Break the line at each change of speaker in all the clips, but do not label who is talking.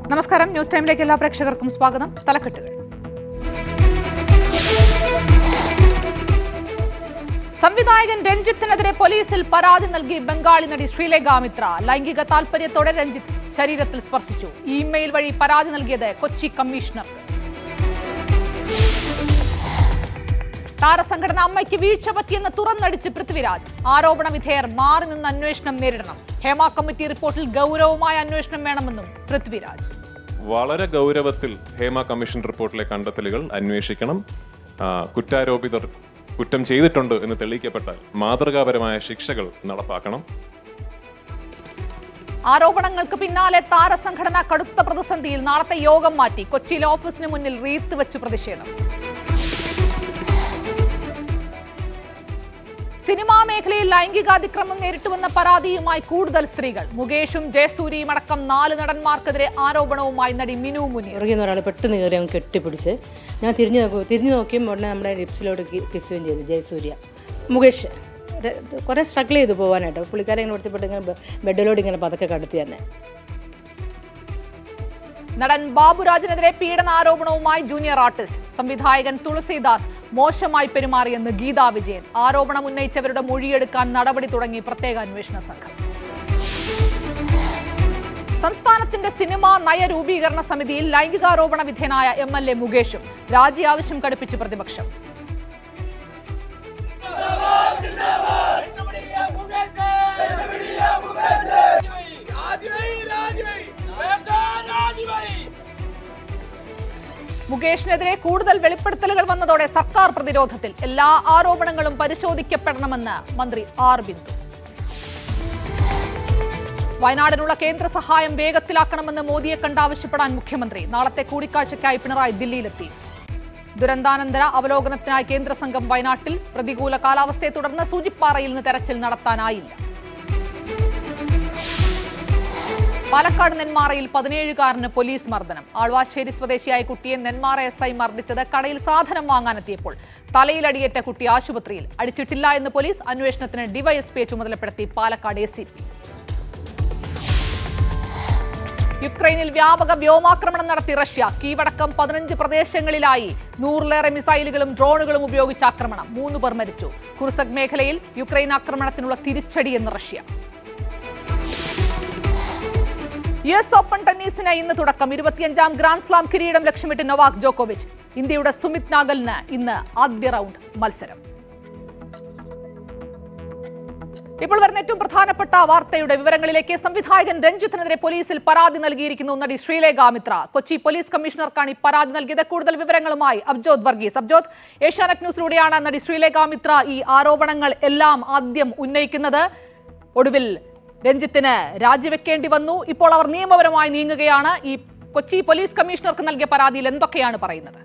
നമസ്കാരം ന്യൂസ് ടൈമിലേക്ക് എല്ലാ പ്രേക്ഷകർക്കും സ്വാഗതം തലക്കെട്ടുകൾ സംവിധായകൻ രഞ്ജിത്തിനെതിരെ പോലീസിൽ പരാതി നൽകി ബംഗാളി നടി ശ്രീലേഖ മിത്ര ലൈംഗിക താൽപര്യത്തോടെ രഞ്ജിത്ത് ശരീരത്തിൽ സ്പർശിച്ചു ഇമെയിൽ വഴി പരാതി നൽകിയത് കൊച്ചി കമ്മീഷണർക്ക് താരസംഘടന അമ്മയ്ക്ക് വീഴ്ച പറ്റിയെന്ന് തുറന്നടിച്ച് പൃഥ്വിരാജ് ആരോപണ വിധേയർ മാറി നിന്ന് അന്വേഷണം നേരിടണം ഹേമ കമ്മിറ്റി റിപ്പോർട്ടിൽ ഗൗരവമായ അന്വേഷണം വേണമെന്നും പൃഥ്വിരാജ്
വളരെ ഗൗരവത്തിൽ ഹേമ കമ്മീഷൻ റിപ്പോർട്ടിലെ കണ്ടെത്തലുകൾ അന്വേഷിക്കണം ആ, കുറ്റാരോപിതർ കുറ്റം ചെയ്തിട്ടുണ്ട് എന്ന് തെളിയിക്കപ്പെട്ടാൽ മാതൃകാപരമായ ശിക്ഷകൾ നടപ്പാക്കണം
ആരോപണങ്ങൾക്ക് പിന്നാലെ താരസംഘടന കടുത്ത പ്രതിസന്ധിയിൽ നാളത്തെ യോഗം മാറ്റി കൊച്ചിയിലെ ഓഫീസിന് മുന്നിൽ റീത്ത് വെച്ച് പ്രതിഷേധം സിനിമാ മേഖലയിൽ ലൈംഗികാതിക്രമം നേരിട്ടുവന്ന പരാതിയുമായി കൂടുതൽ സ്ത്രീകൾ മുകേഷും ജയസൂരിയും അടക്കം നാല് നടന്മാർക്കെതിരെ ആരോപണവുമായി നടി മിനു മുനീർ
ഇറങ്ങി നിന്ന് ഒരാൾ പെട്ടെന്ന് കയറി അവൻ കെട്ടിപ്പിടിച്ച് ഞാൻ തിരിഞ്ഞു നോക്കും തിരിഞ്ഞു നോക്കിയും ഉടനെ നമ്മുടെ ലിപ്സിലോട്ട് കിസ്സുകയും ചെയ്തു ജയസൂര്യ മുകേഷ് ര- കുറേ സ്ട്രഗിൾ ചെയ്തു പോകാനായിട്ട് പുള്ളിക്കാരെ ഇങ്ങനെ വിളിച്ചപ്പെട്ട് ഇങ്ങനെ ബെ- ബെഡിലോട്ട് ഇങ്ങനെ പതുക്കെ കടത്തി തന്നെ
നടൻ ബാബുരാജിനെതിരെ പീഡനാരോപണവുമായി ജൂനിയർ ആർട്ടിസ്റ്റ് സംവിധായകൻ തുളസീദാസ് മോശമായി പെരുമാറിയെന്ന് ഗീതാ വിജയൻ ആരോപണം ഉന്നയിച്ചവരുടെ മൊഴിയെടുക്കാൻ നടപടി തുടങ്ങി പ്രത്യേക അന്വേഷണ സംഘം സംസ്ഥാനത്തിന്റെ സിനിമാ നയരൂപീകരണ സമിതിയിൽ ലൈംഗികാരോപണ വിധേയനായ എം എൽ എ മുകേഷും രാജി ആവശ്യം കടുപ്പിച്ച് പ്രതിപക്ഷം മുകേഷിനെതിരെ കൂടുതൽ വെളിപ്പെടുത്തലുകൾ വന്നതോടെ സർക്കാർ പ്രതിരോധത്തിൽ എല്ലാ ആരോപണങ്ങളും പരിശോധിക്കപ്പെടണമെന്ന് മന്ത്രി ആർ ബിന്ദു വയനാടിനുള്ള കേന്ദ്ര സഹായം വേഗത്തിലാക്കണമെന്ന് മോദിയെ കണ്ടാവശ്യപ്പെടാൻ മുഖ്യമന്ത്രി നാളത്തെ കൂടിക്കാഴ്ചയ്ക്കായി പിണറായി ദില്ലിയിലെത്തി ദുരന്താനന്തര അവലോകനത്തിനായി കേന്ദ്ര സംഘം വയനാട്ടിൽ പ്രതികൂല കാലാവസ്ഥയെ തുടർന്ന് സൂചിപ്പാറയിൽ നിന്ന് തെരച്ചിൽ നടത്താനായില്ല പാലക്കാട് നെന്മാറയിൽ പതിനേഴുകാരന് പോലീസ് മർദ്ദനം ആൾവാശ്ശേരി സ്വദേശിയായ കുട്ടിയെ നെന്മാറ എസ് ഐ മർദ്ദിച്ചത് കടയിൽ സാധനം വാങ്ങാനെത്തിയപ്പോൾ തലയിലടിയേറ്റ കുട്ടി ആശുപത്രിയിൽ അടിച്ചിട്ടില്ല എന്ന് പോലീസ് അന്വേഷണത്തിന് ഡിവൈഎസ്പിയെ ചുമതലപ്പെടുത്തി പാലക്കാട് എ സി പി യുക്രൈനിൽ വ്യാപക വ്യോമാക്രമണം നടത്തി റഷ്യ കീവടക്കം പതിനഞ്ച് പ്രദേശങ്ങളിലായി നൂറിലേറെ മിസൈലുകളും ഡ്രോണുകളും ഉപയോഗിച്ച് ആക്രമണം മൂന്ന് പേർ മരിച്ചു കുർസക് മേഖലയിൽ യുക്രൈൻ ആക്രമണത്തിനുള്ള തിരിച്ചടിയെന്ന് റഷ്യ യു എസ് ഓപ്പൺ ടെന്നീസിന് ഇന്ന് തുടക്കം ഇരുപത്തിയഞ്ചാം ഗ്രാൻഡ് സ്ലാം കിരീടം ലക്ഷ്യമിട്ട് നൊവാക് ജോക്കോവിച്ച് ഇന്ത്യയുടെ സുമിത് നാഗലിന് ഇന്ന് ആദ്യ റൗണ്ട് മത്സരം ഇപ്പോൾ വരുന്ന ഏറ്റവും പ്രധാനപ്പെട്ട വാർത്തയുടെ വിവരങ്ങളിലേക്ക് സംവിധായകൻ രഞ്ജിത്തിനെതിരെ പോലീസിൽ പരാതി നൽകിയിരിക്കുന്നു നടി ശ്രീലേഖ മിത്ര കൊച്ചി പോലീസ് കമ്മീഷണർക്കാണ് ഈ പരാതി നൽകിയത് കൂടുതൽ വിവരങ്ങളുമായി അബ്ജോദ് വർഗീസ് അബ്ജോദ് ഏഷ്യാനെറ്റ് ന്യൂസിലൂടെയാണ് നടി ശ്രീലേഖ മിത്ര ഈ ആരോപണങ്ങൾ എല്ലാം ആദ്യം ഉന്നയിക്കുന്നത് ഒടുവിൽ രഞ്ജിത്തിന് രാജിവെക്കേണ്ടി വന്നു ഇപ്പോൾ അവർ നിയമപരമായി നീങ്ങുകയാണ് ഈ കൊച്ചി പോലീസ് കമ്മീഷണർക്ക് നൽകിയ പരാതിയിൽ എന്തൊക്കെയാണ് പറയുന്നത്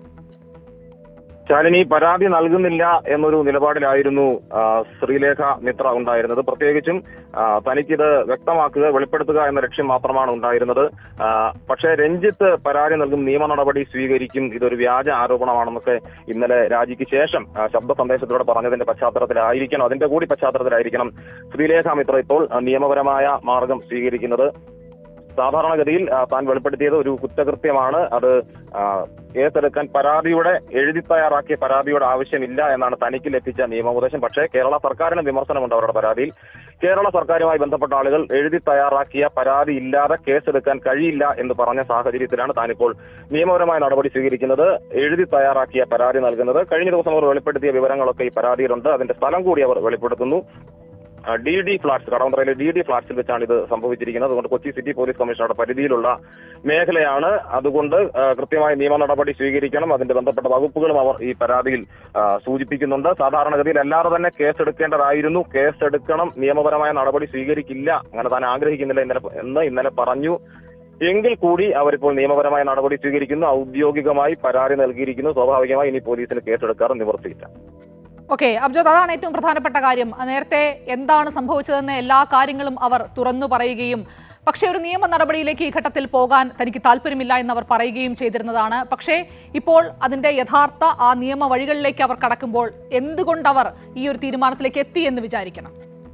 ശാലിനി പരാതി നൽകുന്നില്ല എന്നൊരു നിലപാടിലായിരുന്നു ആ, ശ്രീലേഖ മിത്ര ഉണ്ടായിരുന്നത് പ്രത്യേകിച്ചും ആ, തനിക്കിത് വ്യക്തമാക്കുക വെളിപ്പെടുത്തുക എന്ന ലക്ഷ്യം മാത്രമാണ് ഉണ്ടായിരുന്നത് ആ, പക്ഷേ രഞ്ജിത്ത് പരാതി നൽകും നിയമ നടപടി സ്വീകരിക്കും ഇതൊരു വ്യാജ ആരോപണമാണെന്നൊക്കെ ഇന്നലെ രാജിക്ക് ശേഷം ആ, ശബ്ദ സന്ദേശത്തിലൂടെ പറഞ്ഞതിന്റെ പശ്ചാത്തലത്തിലായിരിക്കണം അതിന്റെ കൂടി പശ്ചാത്തലത്തിലായിരിക്കണം ശ്രീലേഖ മിത്ര ഇപ്പോൾ ആ, നിയമപരമായ മാർഗം സ്വീകരിക്കുന്നത് സാധാരണഗതിയിൽ ആ, താൻ വെളിപ്പെടുത്തിയത് ഒരു കുറ്റകൃത്യമാണ് അത് ആ, കേസെടുക്കാൻ പരാതിയുടെ എഴുതി തയ്യാറാക്കിയ പരാതിയുടെ ആവശ്യമില്ല എന്നാണ് തനിക്ക് ലഭിച്ച നിയമോപദേശം പക്ഷേ കേരള സർക്കാരിന് വിമർശനമുണ്ട് അവരുടെ പരാതിയിൽ കേരള സർക്കാരുമായി ബന്ധപ്പെട്ട ആളുകൾ എഴുതി തയ്യാറാക്കിയ പരാതി ഇല്ലാതെ കേസെടുക്കാൻ കഴിയില്ല എന്ന് പറഞ്ഞ സാഹചര്യത്തിലാണ് താനിപ്പോൾ നിയമപരമായ നടപടി സ്വീകരിക്കുന്നത് എഴുതി തയ്യാറാക്കിയ പരാതി നൽകുന്നത് കഴിഞ്ഞ ദിവസം അവർ വെളിപ്പെടുത്തിയ വിവരങ്ങളൊക്കെ ഈ പരാതിയിലുണ്ട് അതിന്റെ സ്ഥലം കൂടി അവർ വെളിപ്പെടുത്തുന്നു ഡി ഡി ഫ്ലാറ്റ്സ് കടവന്ത്രയിലെ ഡി ഡി ഫ്ലാറ്റ്സിൽ വെച്ചാണ് ഇത് സംഭവിച്ചിരിക്കുന്നത് അതുകൊണ്ട് കൊച്ചി സിറ്റി പോലീസ് കമ്മീഷണറുടെ പരിധിയിലുള്ള മേഖലയാണ് അതുകൊണ്ട് ആ, കൃത്യമായ നിയമ നടപടി സ്വീകരിക്കണം അതിന്റെ ബന്ധപ്പെട്ട വകുപ്പുകളും അവർ ഈ പരാതിയിൽ ആ, സൂചിപ്പിക്കുന്നുണ്ട് സാധാരണഗതിയിൽ അല്ലാതെ തന്നെ കേസെടുക്കേണ്ടതായിരുന്നു കേസെടുക്കണം നിയമപരമായ നടപടി സ്വീകരിക്കില്ല അങ്ങനെ താൻ ആഗ്രഹിക്കുന്നില്ല ഇന്നലെ എന്ന് ഇന്നലെ പറഞ്ഞു എങ്കിൽ കൂടി അവരിപ്പോൾ നിയമപരമായ നടപടി സ്വീകരിക്കുന്നു ഔദ്യോഗികമായി പരാതി നൽകിയിരിക്കുന്നു സ്വാഭാവികമായി ഇനി പോലീസിന് കേസെടുക്കാറ് നിവർത്തിയില്ല
ഓക്കെ അബ്ജോദ് അതാണ് ഏറ്റവും പ്രധാനപ്പെട്ട കാര്യം നേരത്തെ എന്താണ് സംഭവിച്ചതെന്ന് എല്ലാ കാര്യങ്ങളും അവർ തുറന്നു പറയുകയും പക്ഷേ ഒരു നിയമ നടപടിയിലേക്ക് ഈ ഘട്ടത്തിൽ പോകാൻ തനിക്ക് താല്പര്യമില്ല എന്ന് അവർ പറയുകയും ചെയ്തിരുന്നതാണ് പക്ഷേ ഇപ്പോൾ അതിന്റെ യഥാർത്ഥ ആ നിയമ വഴികളിലേക്ക് അവർ കടക്കുമ്പോൾ എന്തുകൊണ്ട് അവർ ഈ ഒരു തീരുമാനത്തിലേക്ക് എത്തി എന്ന് വിചാരിക്കണം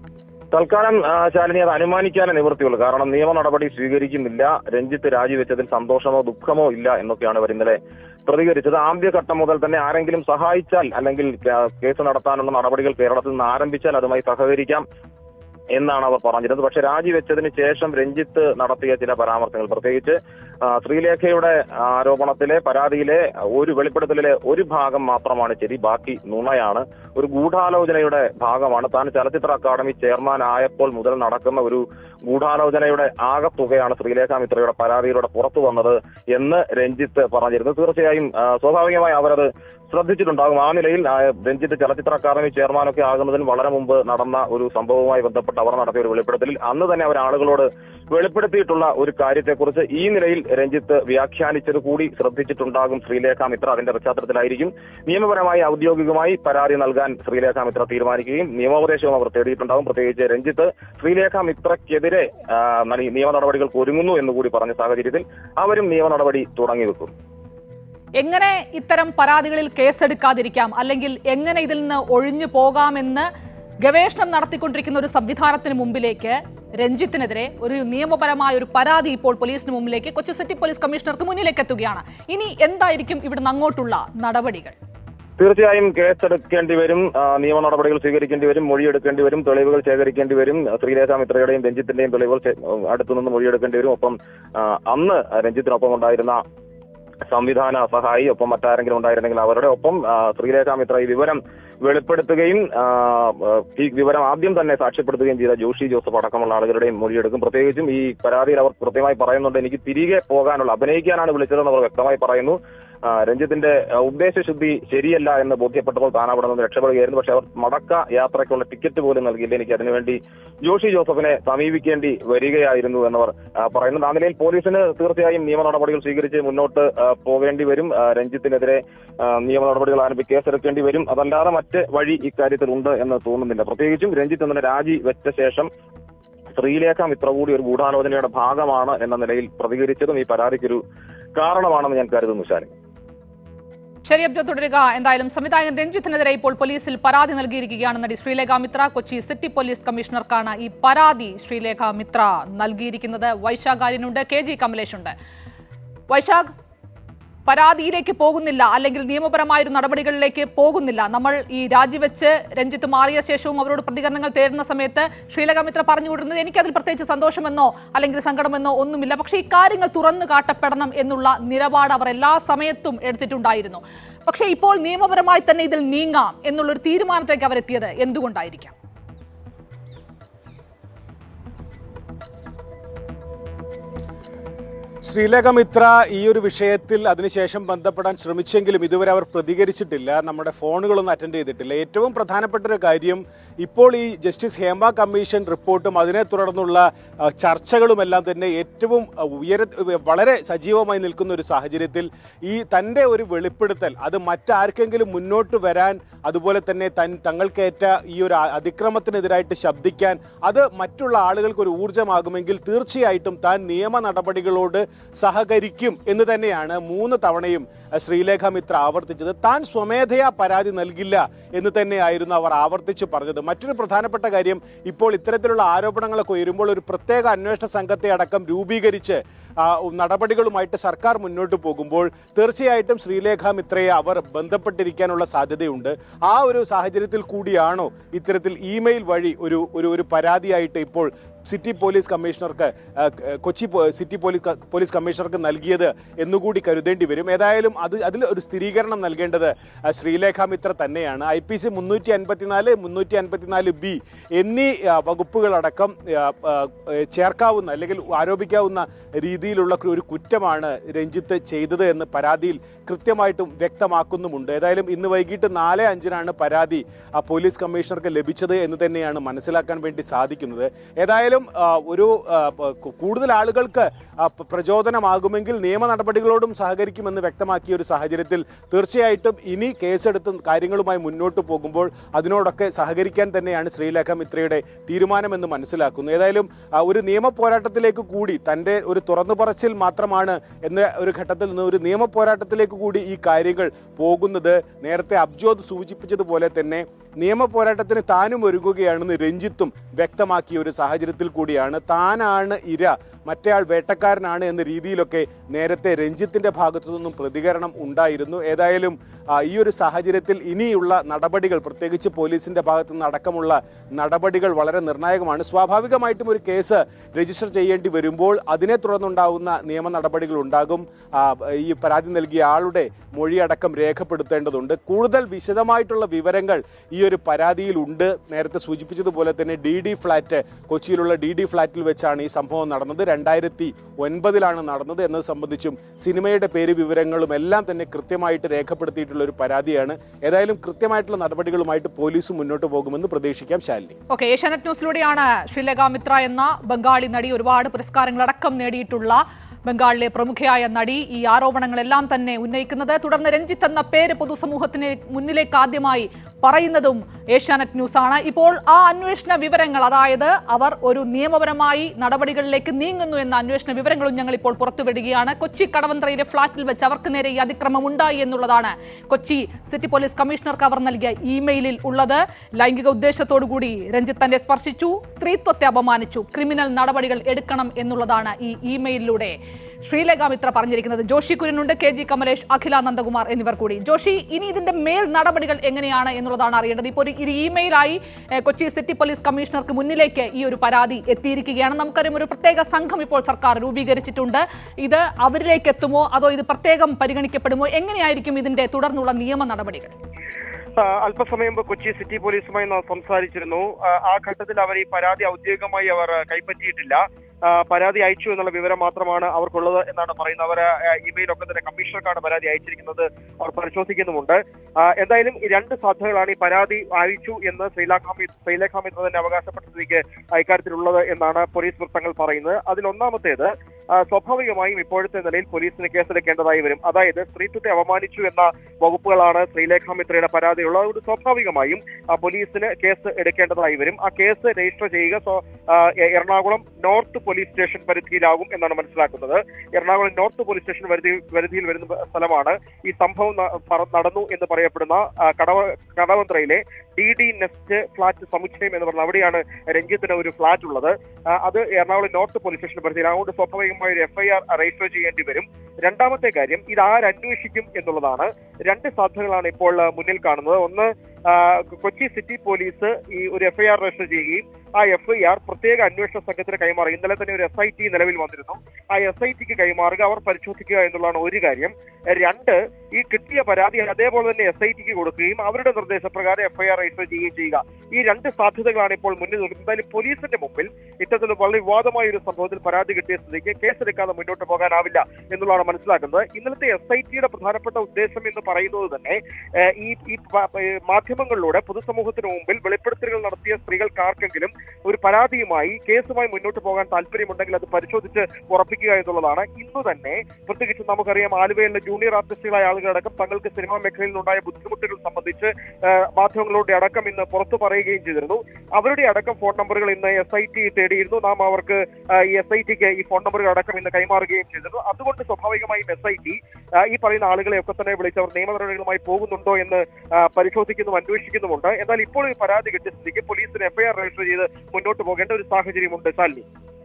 തൽക്കാലം ആ, ശാലിനി അത് അനുമാനിക്കാനേ നിവൃത്തിയുള്ളൂ കാരണം നിയമ നടപടി സ്വീകരിക്കുന്നില്ല രഞ്ജിത്ത് രാജിവെച്ചതിൽ സന്തോഷമോ ദുഃഖമോ ഇല്ല എന്നൊക്കെയാണ് അവർ ഇന്നലെ പ്രതികരിച്ചത് ആദ്യഘട്ടം മുതൽ തന്നെ ആരെങ്കിലും സഹായിച്ചാൽ അല്ലെങ്കിൽ കേ- കേസ് നടത്താനുള്ള നടപടികൾ കേരളത്തിൽ നിന്ന് ആരംഭിച്ചാൽ അതുമായി സഹകരിക്കാം എന്നാണ് അവർ പറഞ്ഞിരുന്നത് പക്ഷെ രാജിവെച്ചതിന് ശേഷം രഞ്ജിത്ത് നടത്തിയ ചില പരാമർശങ്ങൾ പ്രത്യേകിച്ച് ആ, ശ്രീലേഖയുടെ ആരോപണത്തിലെ പരാതിയിലെ ഒരു വെളിപ്പെടുത്തലിലെ ഒരു ഭാഗം മാത്രമാണ് ശരി ബാക്കി നുണയാണ് ഒരു ഗൂഢാലോചനയുടെ ഭാഗമാണ് താൻ ചലച്ചിത്ര അക്കാദമി ചെയർമാൻ ആയപ്പോൾ മുതൽ നടക്കുന്ന ഒരു ഗൂഢാലോചനയുടെ ആകത്തുകയാണ് ശ്രീലേഖ മിത്രയുടെ പരാതിയിലൂടെ പുറത്തു വന്നത് എന്ന് രഞ്ജിത്ത് പറഞ്ഞിരുന്നു തീർച്ചയായും ആ, സ്വാഭാവികമായി അവരത് ശ്രദ്ധിച്ചിട്ടുണ്ടാകും ആ നിലയിൽ ആ, രഞ്ജിത്ത് ചലച്ചിത്ര അക്കാദമി ചെയർമാനൊക്കെ ആകുന്നതിന് വളരെ മുമ്പ് നടന്ന ഒരു സംഭവവുമായി ബന്ധപ്പെട്ട് അവർ നടത്തിയ ഒരു വെളിപ്പെടുത്തലിൽ അന്ന് തന്നെ അവർ ആളുകളോട് വെളിപ്പെടുത്തിയിട്ടുള്ള ഒരു കാര്യത്തെക്കുറിച്ച് ഈ നിലയിൽ രഞ്ജിത്ത് വ്യാഖ്യാനിച്ചത് കൂടി ശ്രദ്ധിച്ചിട്ടുണ്ടാകും ശ്രീലേഖ മിത്ര അതിന്റെ പശ്ചാത്തലത്തിലായിരിക്കും നിയമപരമായി ഔദ്യോഗികമായി പരാതി നൽകാൻ ശ്രീലേഖ മിത്ര തീരുമാനിക്കുകയും നിയമോപദേശവും അവർ തേടിയിട്ടുണ്ടാകും പ്രത്യേകിച്ച് രഞ്ജിത്ത് ശ്രീലേഖ മിത്രയ്ക്കെതിരെ ആ, നനി- നിയമ നടപടികൾക്ക് ഒരുങ്ങുന്നു എന്നുകൂടി പറഞ്ഞ സാഹചര്യത്തിൽ അവരും നിയമ നടപടി തുടങ്ങി വെക്കും
എങ്ങനെ ഇത്തരം പരാതികളിൽ കേസെടുക്കാതിരിക്കാം അല്ലെങ്കിൽ എങ്ങനെ ഇതിൽ നിന്ന് ഒഴിഞ്ഞു പോകാമെന്ന് ഗവേഷണം നടത്തിക്കൊണ്ടിരിക്കുന്ന ഒരു സംവിധാനത്തിന് മുമ്പിലേക്ക് രഞ്ജിത്തിനെതിരെ ഒരു നിയമപരമായ ഒരു പരാതി ഇപ്പോൾ പോലീസിന് മുമ്പിലേക്ക് കൊച്ചി സിറ്റി പോലീസ് കമ്മീഷണർക്ക് മുന്നിലേക്ക് എത്തുകയാണ് ഇനി എന്തായിരിക്കും ഇവിടുന്ന് അങ്ങോട്ടുള്ള നടപടികൾ
തീർച്ചയായും കേസെടുക്കേണ്ടി വരും ആ, നിയമ നടപടികൾ സ്വീകരിക്കേണ്ടി വരും മൊഴിയെടുക്കേണ്ടി വരും തെളിവുകൾ ശേഖരിക്കേണ്ടി വരും ശ്രീലേഖ മിത്രയുടെയും രഞ്ജിത്തിന്റെയും തെളിവുകൾ ശേ- അടുത്തുനിന്ന് മൊഴിയെടുക്കേണ്ടി വരും ഒപ്പം ആ, അന്ന് രഞ്ജിത്തിനൊപ്പം ഉണ്ടായിരുന്ന സംവിധാന സഹായി ഒപ്പം മറ്റാരെങ്കിലും ഉണ്ടായിരുന്നെങ്കിൽ അവരുടെ ഒപ്പം ആ, ശ്രീലേഖ മിത്ര ഈ വിവരം വെളിപ്പെടുത്തുകയും ആ, ആ, ഈ വിവരം ആദ്യം തന്നെ സാക്ഷ്യപ്പെടുത്തുകയും ചെയ്ത ജോഷി ജോസഫ് അടക്കമുള്ള ആളുകളുടെയും മൊഴിയെടുക്കും പ്രത്യേകിച്ചും ഈ പരാതിയിൽ അവർ കൃത്യമായി പറയുന്നുണ്ട് എനിക്ക് തിരികെ പോകാനുള്ള അഭിനയിക്കാനാണ് വിളിച്ചതെന്ന് അവർ വ്യക്തമായി പറയുന്നു ആ, രഞ്ജിത്തിന്റെ ആ, ഉദ്ദേശശുദ്ധി ശരിയല്ല എന്ന് ബോധ്യപ്പെട്ടപ്പോൾ താൻ അവിടെ നിന്ന് രക്ഷപ്പെടുകയായിരുന്നു പക്ഷെ അവർ മടക്ക യാത്രയ്ക്കുള്ള ടിക്കറ്റ് പോലും നൽകിയില്ല എനിക്ക് അതിനുവേണ്ടി ജോഷി ജോസഫിനെ സമീപിക്കേണ്ടി വരികയായിരുന്നു എന്നവർ ആ, പറയുന്നു ആ നിലയിൽ പോലീസിന് തീർച്ചയായും നിയമ നടപടികൾ സ്വീകരിച്ച് മുന്നോട്ട് ആ, പോകേണ്ടി വരും ആ, രഞ്ജിത്തിനെതിരെ ആ, നിയമ നടപടികൾ ആരംഭിച്ച് കേസെടുക്കേണ്ടി വരും അതല്ലാതെ മറ്റ് വഴി ഇക്കാര്യത്തിൽ ഉണ്ട് എന്ന് തോന്നുന്നില്ല പ്രത്യേകിച്ചും രഞ്ജിത്ത് ഇന്നലെ രാജി വെച്ച ശേഷം ശ്രീലേഖ മിത്ര കൂടി ഒരു ഗൂഢാലോചനയുടെ ഭാഗമാണ് എന്ന നിലയിൽ പ്രതികരിച്ചതും ഈ പരാതിക്കൊരു കാരണമാണെന്ന് ഞാൻ കരുതുന്നു ശാലിനി
ശരി അബ്ജോ തുടരുക എന്തായാലും സംവിധായകൻ രഞ്ജിത്തിനെതിരെ ഇപ്പോൾ പോലീസിൽ പരാതി നൽകിയിരിക്കുകയാണ് നടി ശ്രീലേഖ മിത്ര കൊച്ചി സിറ്റി പോലീസ് കമ്മീഷണർക്കാണ് ഈ പരാതി ശ്രീലേഖ മിത്ര നൽകിയിരിക്കുന്നത് വൈശാഖ് ആര്യനുണ്ട് കെ ജി കമലേഷ് ഉണ്ട് വൈശാഖ് പരാതിയിലേക്ക് പോകുന്നില്ല അല്ലെങ്കിൽ നിയമപരമായ ഒരു നടപടികളിലേക്ക് പോകുന്നില്ല നമ്മൾ ഈ രാജിവെച്ച് രഞ്ജിത്ത് മാറിയ ശേഷവും അവരോട് പ്രതികരണങ്ങൾ തേടുന്ന സമയത്ത് ശ്രീലക മിത്ര പറഞ്ഞു വിടുന്നത് എനിക്കതിൽ പ്രത്യേകിച്ച് സന്തോഷമെന്നോ അല്ലെങ്കിൽ സങ്കടമെന്നോ ഒന്നുമില്ല പക്ഷേ ഈ കാര്യങ്ങൾ തുറന്നു കാട്ടപ്പെടണം എന്നുള്ള നിലപാട് അവർ എല്ലാ സമയത്തും എടുത്തിട്ടുണ്ടായിരുന്നു പക്ഷേ ഇപ്പോൾ നിയമപരമായി തന്നെ ഇതിൽ നീങ്ങാം എന്നുള്ളൊരു തീരുമാനത്തിലേക്ക് അവരെത്തിയത് എന്തുകൊണ്ടായിരിക്കാം
ശ്രീലേഖ മിത്ര ഈ ഒരു വിഷയത്തിൽ അതിനുശേഷം ബന്ധപ്പെടാൻ ശ്രമിച്ചെങ്കിലും ഇതുവരെ അവർ പ്രതികരിച്ചിട്ടില്ല നമ്മുടെ ഫോണുകളൊന്നും അറ്റൻഡ് ചെയ്തിട്ടില്ല ഏറ്റവും പ്രധാനപ്പെട്ട ഒരു കാര്യം ഇപ്പോൾ ഈ ജസ്റ്റിസ് ഹേമ കമ്മീഷൻ റിപ്പോർട്ടും അതിനെ തുടർന്നുള്ള ആ, ചർച്ചകളുമെല്ലാം തന്നെ ഏറ്റവും ആ, ഉയര വളരെ സജീവമായി നിൽക്കുന്ന ഒരു സാഹചര്യത്തിൽ ഈ തൻ്റെ ഒരു വെളിപ്പെടുത്തൽ അത് മറ്റാർക്കെങ്കിലും മുന്നോട്ട് വരാൻ അതുപോലെ തന്നെ തൻ തങ്ങൾക്കേറ്റ ഈ ഒരു അ- അതിക്രമത്തിനെതിരായിട്ട് ശബ്ദിക്കാൻ അത് മറ്റുള്ള ആളുകൾക്ക് ഒരു ഊർജ്ജമാകുമെങ്കിൽ തീർച്ചയായിട്ടും താൻ നിയമ നടപടികളോട് സഹകരിക്കും എന്ന് തന്നെയാണ് മൂന്ന് തവണയും അഹ്, ശ്രീലേഖ മിത്ര ആവർത്തിച്ചത് താൻ സ്വമേധയാ പരാതി നൽകില്ല എന്ന് തന്നെയായിരുന്നു അവർ ആവർത്തിച്ച് പറഞ്ഞത് മറ്റൊരു പ്രധാനപ്പെട്ട കാര്യം ഇപ്പോൾ ഇത്തരത്തിലുള്ള ആരോപണങ്ങളൊക്കെ ഉയരുമ്പോൾ ഒരു പ്രത്യേക അന്വേഷണ സംഘത്തെ അടക്കം രൂപീകരിച്ച് ആ, നടപടികളുമായിട്ട് സർക്കാർ മുന്നോട്ട് പോകുമ്പോൾ തീർച്ചയായിട്ടും ശ്രീലേഖ മിത്രയെ അവർ ബന്ധപ്പെട്ടിരിക്കാനുള്ള സാധ്യതയുണ്ട് ആ ഒരു സാഹചര്യത്തിൽ കൂടിയാണോ ഇത്തരത്തിൽ ഇമെയിൽ വഴി ഒരു ഒരു ഒരു പരാതിയായിട്ട് ഇപ്പോൾ സിറ്റി പോലീസ് കമ്മീഷണർക്ക് ആ, ക- കൊച്ചി പോ- സിറ്റി പോലീസ് ക- പോലീസ് കമ്മീഷണർക്ക് നൽകിയത് എന്നുകൂടി കരുതേണ്ടി വരും ഏതായാലും അത് അതിൽ ഒരു സ്ഥിരീകരണം നൽകേണ്ടത് ആ, ശ്രീലേഖ മിത്ര തന്നെയാണ് ഐ പി സി മുന്നൂറ്റി അൻപത്തിനാല് മുന്നൂറ്റി അൻപത്തിനാല് ബി എന്നീ ആ, വകുപ്പുകളടക്കം ആ, ആ, ചേർക്കാവുന്ന അല്ലെങ്കിൽ ആരോപിക്കാവുന്ന രീതിയിലുള്ള ഒരു കുറ്റമാണ് രഞ്ജിത്ത് ചെയ്തത് എന്ന് പരാതിയിൽ കൃത്യമായിട്ടും വ്യക്തമാക്കുന്നുമുണ്ട് ഏതായാലും ഇന്ന് വൈകിട്ട് നാല് അഞ്ചിനാണ് പരാതി ആ പോലീസ് കമ്മീഷണർക്ക് ലഭിച്ചത് എന്ന് തന്നെയാണ് മനസ്സിലാക്കാൻ വേണ്ടി സാധിക്കുന്നത് ഏതായാലും ആ, ഒരു ആ, പ- കൂടുതൽ ആളുകൾക്ക് ആ, പ- പ്രചോദനമാകുമെങ്കിൽ നിയമ നടപടികളോടും സഹകരിക്കുമെന്ന് വ്യക്തമാക്കിയ ഒരു സാഹചര്യത്തിൽ തീർച്ചയായിട്ടും ഇനി കേസെടുത്ത് കാര്യങ്ങളുമായി മുന്നോട്ട് പോകുമ്പോൾ അതിനോടൊക്കെ സഹകരിക്കാൻ തന്നെയാണ് ശ്രീലേഖ മിത്രയുടെ തീരുമാനമെന്ന് മനസ്സിലാക്കുന്നു ഏതായാലും ആ, ഒരു നിയമ പോരാട്ടത്തിലേക്ക് കൂടി തൻ്റെ ഒരു തുറന്നു പറച്ചിൽ മാത്രമാണ് എന്ന ഒരു ഘട്ടത്തിൽ നിന്ന് ഒരു നിയമ പോരാട്ടത്തിലേക്ക് കൂടി ഈ കാര്യങ്ങൾ പോകുന്നത് നേരത്തെ അബ്ജോദ് സൂചിപ്പിച്ചതുപോലെ തന്നെ നിയമ പോരാട്ടത്തിന് താനും ഒരുങ്ങുകയാണെന്ന് രഞ്ജിത്തും വ്യക്തമാക്കിയ ഒരു സാഹചര്യത്തിൽ കൂടിയാണ് താനാണ് ഇര മറ്റേയാൾ വേട്ടക്കാരനാണ് എന്ന രീതിയിലൊക്കെ നേരത്തെ രഞ്ജിത്തിന്റെ ഭാഗത്തു നിന്നും പ്രതികരണം ഉണ്ടായിരുന്നു ഏതായാലും ആ, ഈ ഒരു സാഹചര്യത്തിൽ ഇനിയുള്ള നടപടികൾ പ്രത്യേകിച്ച് പോലീസിന്റെ ഭാഗത്തു നിന്ന് അടക്കമുള്ള നടപടികൾ വളരെ നിർണായകമാണ് സ്വാഭാവികമായിട്ടും ഒരു കേസ് രജിസ്റ്റർ ചെയ്യേണ്ടി വരുമ്പോൾ അതിനെ തുടർന്നുണ്ടാവുന്ന നിയമ നടപടികൾ ഉണ്ടാകും ആ, ഈ പരാതി നൽകിയ ആളുടെ മൊഴിയടക്കം രേഖപ്പെടുത്തേണ്ടതുണ്ട് കൂടുതൽ വിശദമായിട്ടുള്ള വിവരങ്ങൾ ഈ ഒരു പരാതിയിൽ ഉണ്ട് നേരത്തെ സൂചിപ്പിച്ചതുപോലെ തന്നെ ഡി ഡി ഫ്ലാറ്റ് കൊച്ചിയിലുള്ള ഡി ഡി ഫ്ലാറ്റിൽ വെച്ചാണ് ഈ സംഭവം നടന്നത് രണ്ടായിരത്തി ഒൻപതിലാണ് നടന്നത് എന്നത് സംബന്ധിച്ചും സിനിമയുടെ പേര് വിവരങ്ങളും എല്ലാം തന്നെ കൃത്യമായിട്ട് രേഖപ്പെടുത്തിയിട്ടുള്ള ഒരു പരാതിയാണ് ഏതായാലും കൃത്യമായിട്ടുള്ള നടപടികളുമായിട്ട് പോലീസ് മുന്നോട്ട് പോകുമെന്ന് പ്രതീക്ഷിക്കാം ശാലിനി
ഓക്കെ ഏഷ്യാനെറ്റ് ന്യൂസിലൂടെയാണ് ശ്രീലേഖ മിത്ര എന്ന ബംഗാളി നടി ഒരുപാട് പുരസ്കാരങ്ങളടക്കം നേടിയിട്ടുള്ള ബംഗാളിലെ പ്രമുഖയായ നടി ഈ ആരോപണങ്ങളെല്ലാം തന്നെ ഉന്നയിക്കുന്നത് തുടർന്ന് രഞ്ജിത്ത് എന്ന പേര് പൊതുസമൂഹത്തിന് മുന്നിലേക്ക് ആദ്യമായി പറയുന്നതും ഏഷ്യാനെറ്റ് ന്യൂസാണ് ഇപ്പോൾ ആ അന്വേഷണ വിവരങ്ങൾ അതായത് അവർ ഒരു നിയമപരമായി നടപടികളിലേക്ക് നീങ്ങുന്നു എന്ന അന്വേഷണ വിവരങ്ങളും ഞങ്ങൾ ഇപ്പോൾ പുറത്തുവിടുകയാണ് കൊച്ചി കടവന്ത്രയിലെ ഫ്ളാറ്റിൽ വെച്ച് അവർക്ക് നേരെ ഈ അതിക്രമം ഉണ്ടായി എന്നുള്ളതാണ് കൊച്ചി സിറ്റി പോലീസ് കമ്മീഷണർക്ക് അവർ നൽകിയ ഇമെയിലിൽ ഉള്ളത് ലൈംഗിക ഉദ്ദേശത്തോടുകൂടി രഞ്ജിത്ത് തന്നെ സ്പർശിച്ചു സ്ത്രീത്വത്തെ അപമാനിച്ചു ക്രിമിനൽ നടപടികൾ എടുക്കണം എന്നുള്ളതാണ് ഈ ഇമെയിലിലൂടെ ശ്രീലേഖ മിത്ര പറഞ്ഞിരിക്കുന്നത് ജോഷി കുര്യനുണ്ട് കെ ജി കമലേഷ് അഖില നന്ദകുമാർ എന്നിവർ കൂടി ജോഷി ഇനി ഇതിന്റെ മേൽ നടപടികൾ എങ്ങനെയാണ് എന്നുള്ളതാണ് അറിയേണ്ടത് ഇപ്പോൾ ഒരു- ഒരു ഇമെയിലായി ഏഹ്, കൊച്ചി സിറ്റി പോലീസ് കമ്മീഷണർക്ക് മുന്നിലേക്ക് ഈ ഒരു പരാതി എത്തിയിരിക്കുകയാണ് നമുക്കറിയാം ഒരു പ്രത്യേക സംഘം ഇപ്പോൾ സർക്കാർ രൂപീകരിച്ചിട്ടുണ്ട് ഇത് അവരിലേക്ക് എത്തുമോ അതോ ഇത് പ്രത്യേകം പരിഗണിക്കപ്പെടുമോ എങ്ങനെയായിരിക്കും ഇതിന്റെ തുടർന്നുള്ള നിയമ നടപടികൾ
ആ, അല്പസമയം മുമ്പ് കൊച്ചി സിറ്റി പോലീസുമായി നാം സംസാരിച്ചിരുന്നു ആ, ആ ഘട്ടത്തിൽ അവർ ഈ പരാതി ഔദ്യോഗികമായി അവർ ആ, കൈപ്പറ്റിയിട്ടില്ല ആ, പരാതി അയച്ചു എന്നുള്ള വിവരം മാത്രമാണ് അവർക്കുള്ളത് എന്നാണ് പറയുന്നത് അവർ ഇമെയിൽ ഒക്കെ തന്നെ കമ്മീഷണർക്കാണ് പരാതി അയച്ചിരിക്കുന്നത് അവർ പരിശോധിക്കുന്നുമുണ്ട് ആ, എന്തായാലും ഈ രണ്ട് സാധ്യതകളാണ് ഈ പരാതി അയച്ചു എന്ന് ശ്രീലാഖാമി ശ്രീലേഖാമിത്ര തന്നെ അവകാശപ്പെട്ട സ്ഥിതിക്ക് ഇക്കാര്യത്തിലുള്ളത് എന്നാണ് പോലീസ് വൃത്തങ്ങൾ പറയുന്നത് അതിൽ ഒന്നാമത്തേത് ആ, സ്വാഭാവികമായും ഇപ്പോഴത്തെ നിലയിൽ പോലീസിന് കേസെടുക്കേണ്ടതായി വരും അതായത് സ്ത്രീത്വത്തെ അപമാനിച്ചു എന്ന വകുപ്പുകളാണ് ശ്രീലേഖാമിത്രയുടെ പരാതിയുള്ളത് അതുകൊണ്ട് സ്വാഭാവികമായും ആ, പോലീസിന് കേസ് എടുക്കേണ്ടതായി വരും ആ കേസ് രജിസ്റ്റർ ചെയ്യുക സ്വ- ആ, എ- എറണാകുളം നോർത്ത് പോലീസ് സ്റ്റേഷൻ പരിധിയിലാകും എന്നാണ് മനസ്സിലാക്കുന്നത് എറണാകുളം നോർത്ത് പോലീസ് സ്റ്റേഷൻ പരിധി പരിധിയിൽ വരുന്ന സ്ഥലമാണ് ഈ സംഭവം ന- പറ- നടന്നു എന്ന് പറയപ്പെടുന്ന ആ, കടവ കടവന്ത്രയിലെ ഡി ഡി നെസ്റ്റ് ഫ്ലാറ്റ് സമുച്ചയം എന്ന് പറഞ്ഞ അവിടെയാണ് രഞ്ജിത്തിന് ഒരു ഫ്ലാറ്റ് ഉള്ളത് ആ, അത് എറണാകുളം നോർത്ത് പോലീസ് സ്റ്റേഷൻ പരിധിയിൽ അതുകൊണ്ട് സ്വാഭാവികമായ ഒരു എഫ്ഐആർ രജിസ്റ്റർ ചെയ്യേണ്ടി വരും രണ്ടാമത്തെ കാര്യം ഇത് ആരന്വേഷിക്കും എന്നുള്ളതാണ് രണ്ട് സാധ്യതകളാണ് ഇപ്പോൾ ആ, മുന്നിൽ കാണുന്നത് ഒന്ന് ആ, കൊച്ചി സിറ്റി പോലീസ് ഈ ഒരു എഫ്ഐആർ രജിസ്റ്റർ ചെയ്യുകയും ആ എഫ്ഐആർ പ്രത്യേക അന്വേഷണ സംഘത്തിന് കൈമാറുക ഇന്നലെ തന്നെ ഒരു എസ് ഐ ടി നിലവിൽ വന്നിരുന്നു ആ എസ് ഐ ടിക്ക് കൈമാറുക അവർ പരിശോധിക്കുക എന്നുള്ളതാണ് ഒരു കാര്യം രണ്ട് ഈ കിട്ടിയ പരാതി അതേപോലെ തന്നെ എസ് ഐ ടിക്ക് കൊടുക്കുകയും അവരുടെ നിർദ്ദേശപ്രകാരം എഫ്ഐആർ രജിസ്റ്റർ ചെയ്യുകയും ചെയ്യുക ഈ രണ്ട് സാധ്യതകളാണ് ഇപ്പോൾ മുന്നിൽ നിൽക്കുന്നത് എന്തായാലും പോലീസിന്റെ മുമ്പിൽ ഇത്തരത്തിൽ വളരെ വിവാദമായ ഒരു സംഭവത്തിൽ പരാതി കിട്ടിയ സ്ഥിതിക്ക് കേസെടുക്കാതെ മുന്നോട്ട് പോകാനാവില്ല എന്നുള്ളതാണ് മനസ്സിലാക്കുന്നത് ഇന്നലത്തെ എസ് ഐ ടിയുടെ പ്രധാനപ്പെട്ട ഉദ്ദേശം എന്ന് പറയുന്നത് തന്നെ ഏഹ്, ഈ ഈ പ- ഏഹ്, മാധ്യമങ്ങളിലൂടെ പൊതുസമൂഹത്തിന് മുമ്പിൽ വെളിപ്പെടുത്തലുകൾ നടത്തിയ സ്ത്രീകൾക്കാർക്കെങ്കിലും ഒരു പരാതിയുമായി കേസുമായി മുന്നോട്ട് പോകാൻ താല്പര്യമുണ്ടെങ്കിൽ അത് പരിശോധിച്ച് ഉറപ്പിക്കുക എന്നുള്ളതാണ് ഇന്ന് തന്നെ പ്രത്യേകിച്ച് നമുക്കറിയാം ആലുവയിലെ ജൂനിയർ ആർട്ടിസ്റ്റുകളായ ആളുകളടക്കം തങ്ങൾക്ക് സിനിമാ മേഖലയിൽ നിന്നുണ്ടായ ബുദ്ധിമുട്ടുകൾ സംബന്ധിച്ച് ഏഹ്, മാധ്യമങ്ങളുടെ അടക്കം ഇന്ന് പുറത്തു പറയുകയും ചെയ്തിരുന്നു അവരുടെ അടക്കം ഫോൺ നമ്പറുകൾ ഇന്ന് എസ് ഐ ടി തേടിയിരുന്നു നാം അവർക്ക് ഏഹ്, ഈ എസ് ഐ ടിക്ക് ഈ ഫോൺ നമ്പറുകൾ അടക്കം ഇന്ന് കൈമാറുകയും ചെയ്തിരുന്നു അതുകൊണ്ട് സ്വാഭാവികമായും എസ് ഐ ടി ഈ പറയുന്ന ആളുകളെ ഒക്കെ തന്നെ വിളിച്ച് അവർ നിയമ നടപടികളുമായി പോകുന്നുണ്ടോ എന്ന് ആ, പരിശോധിക്കുന്നു അന്വേഷിക്കുന്നുമുണ്ട് എന്നാൽ ഇപ്പോൾ ഈ പരാതി കിട്ടിയ സ്ഥിതിക്ക് പോലീസിന് എഫ്ഐആർ രജിസ്റ്റർ ചെയ്ത് മുന്നോട്ട് പോകേണ്ട ഒരു സാഹചര്യമുണ്ട് ശാലിനി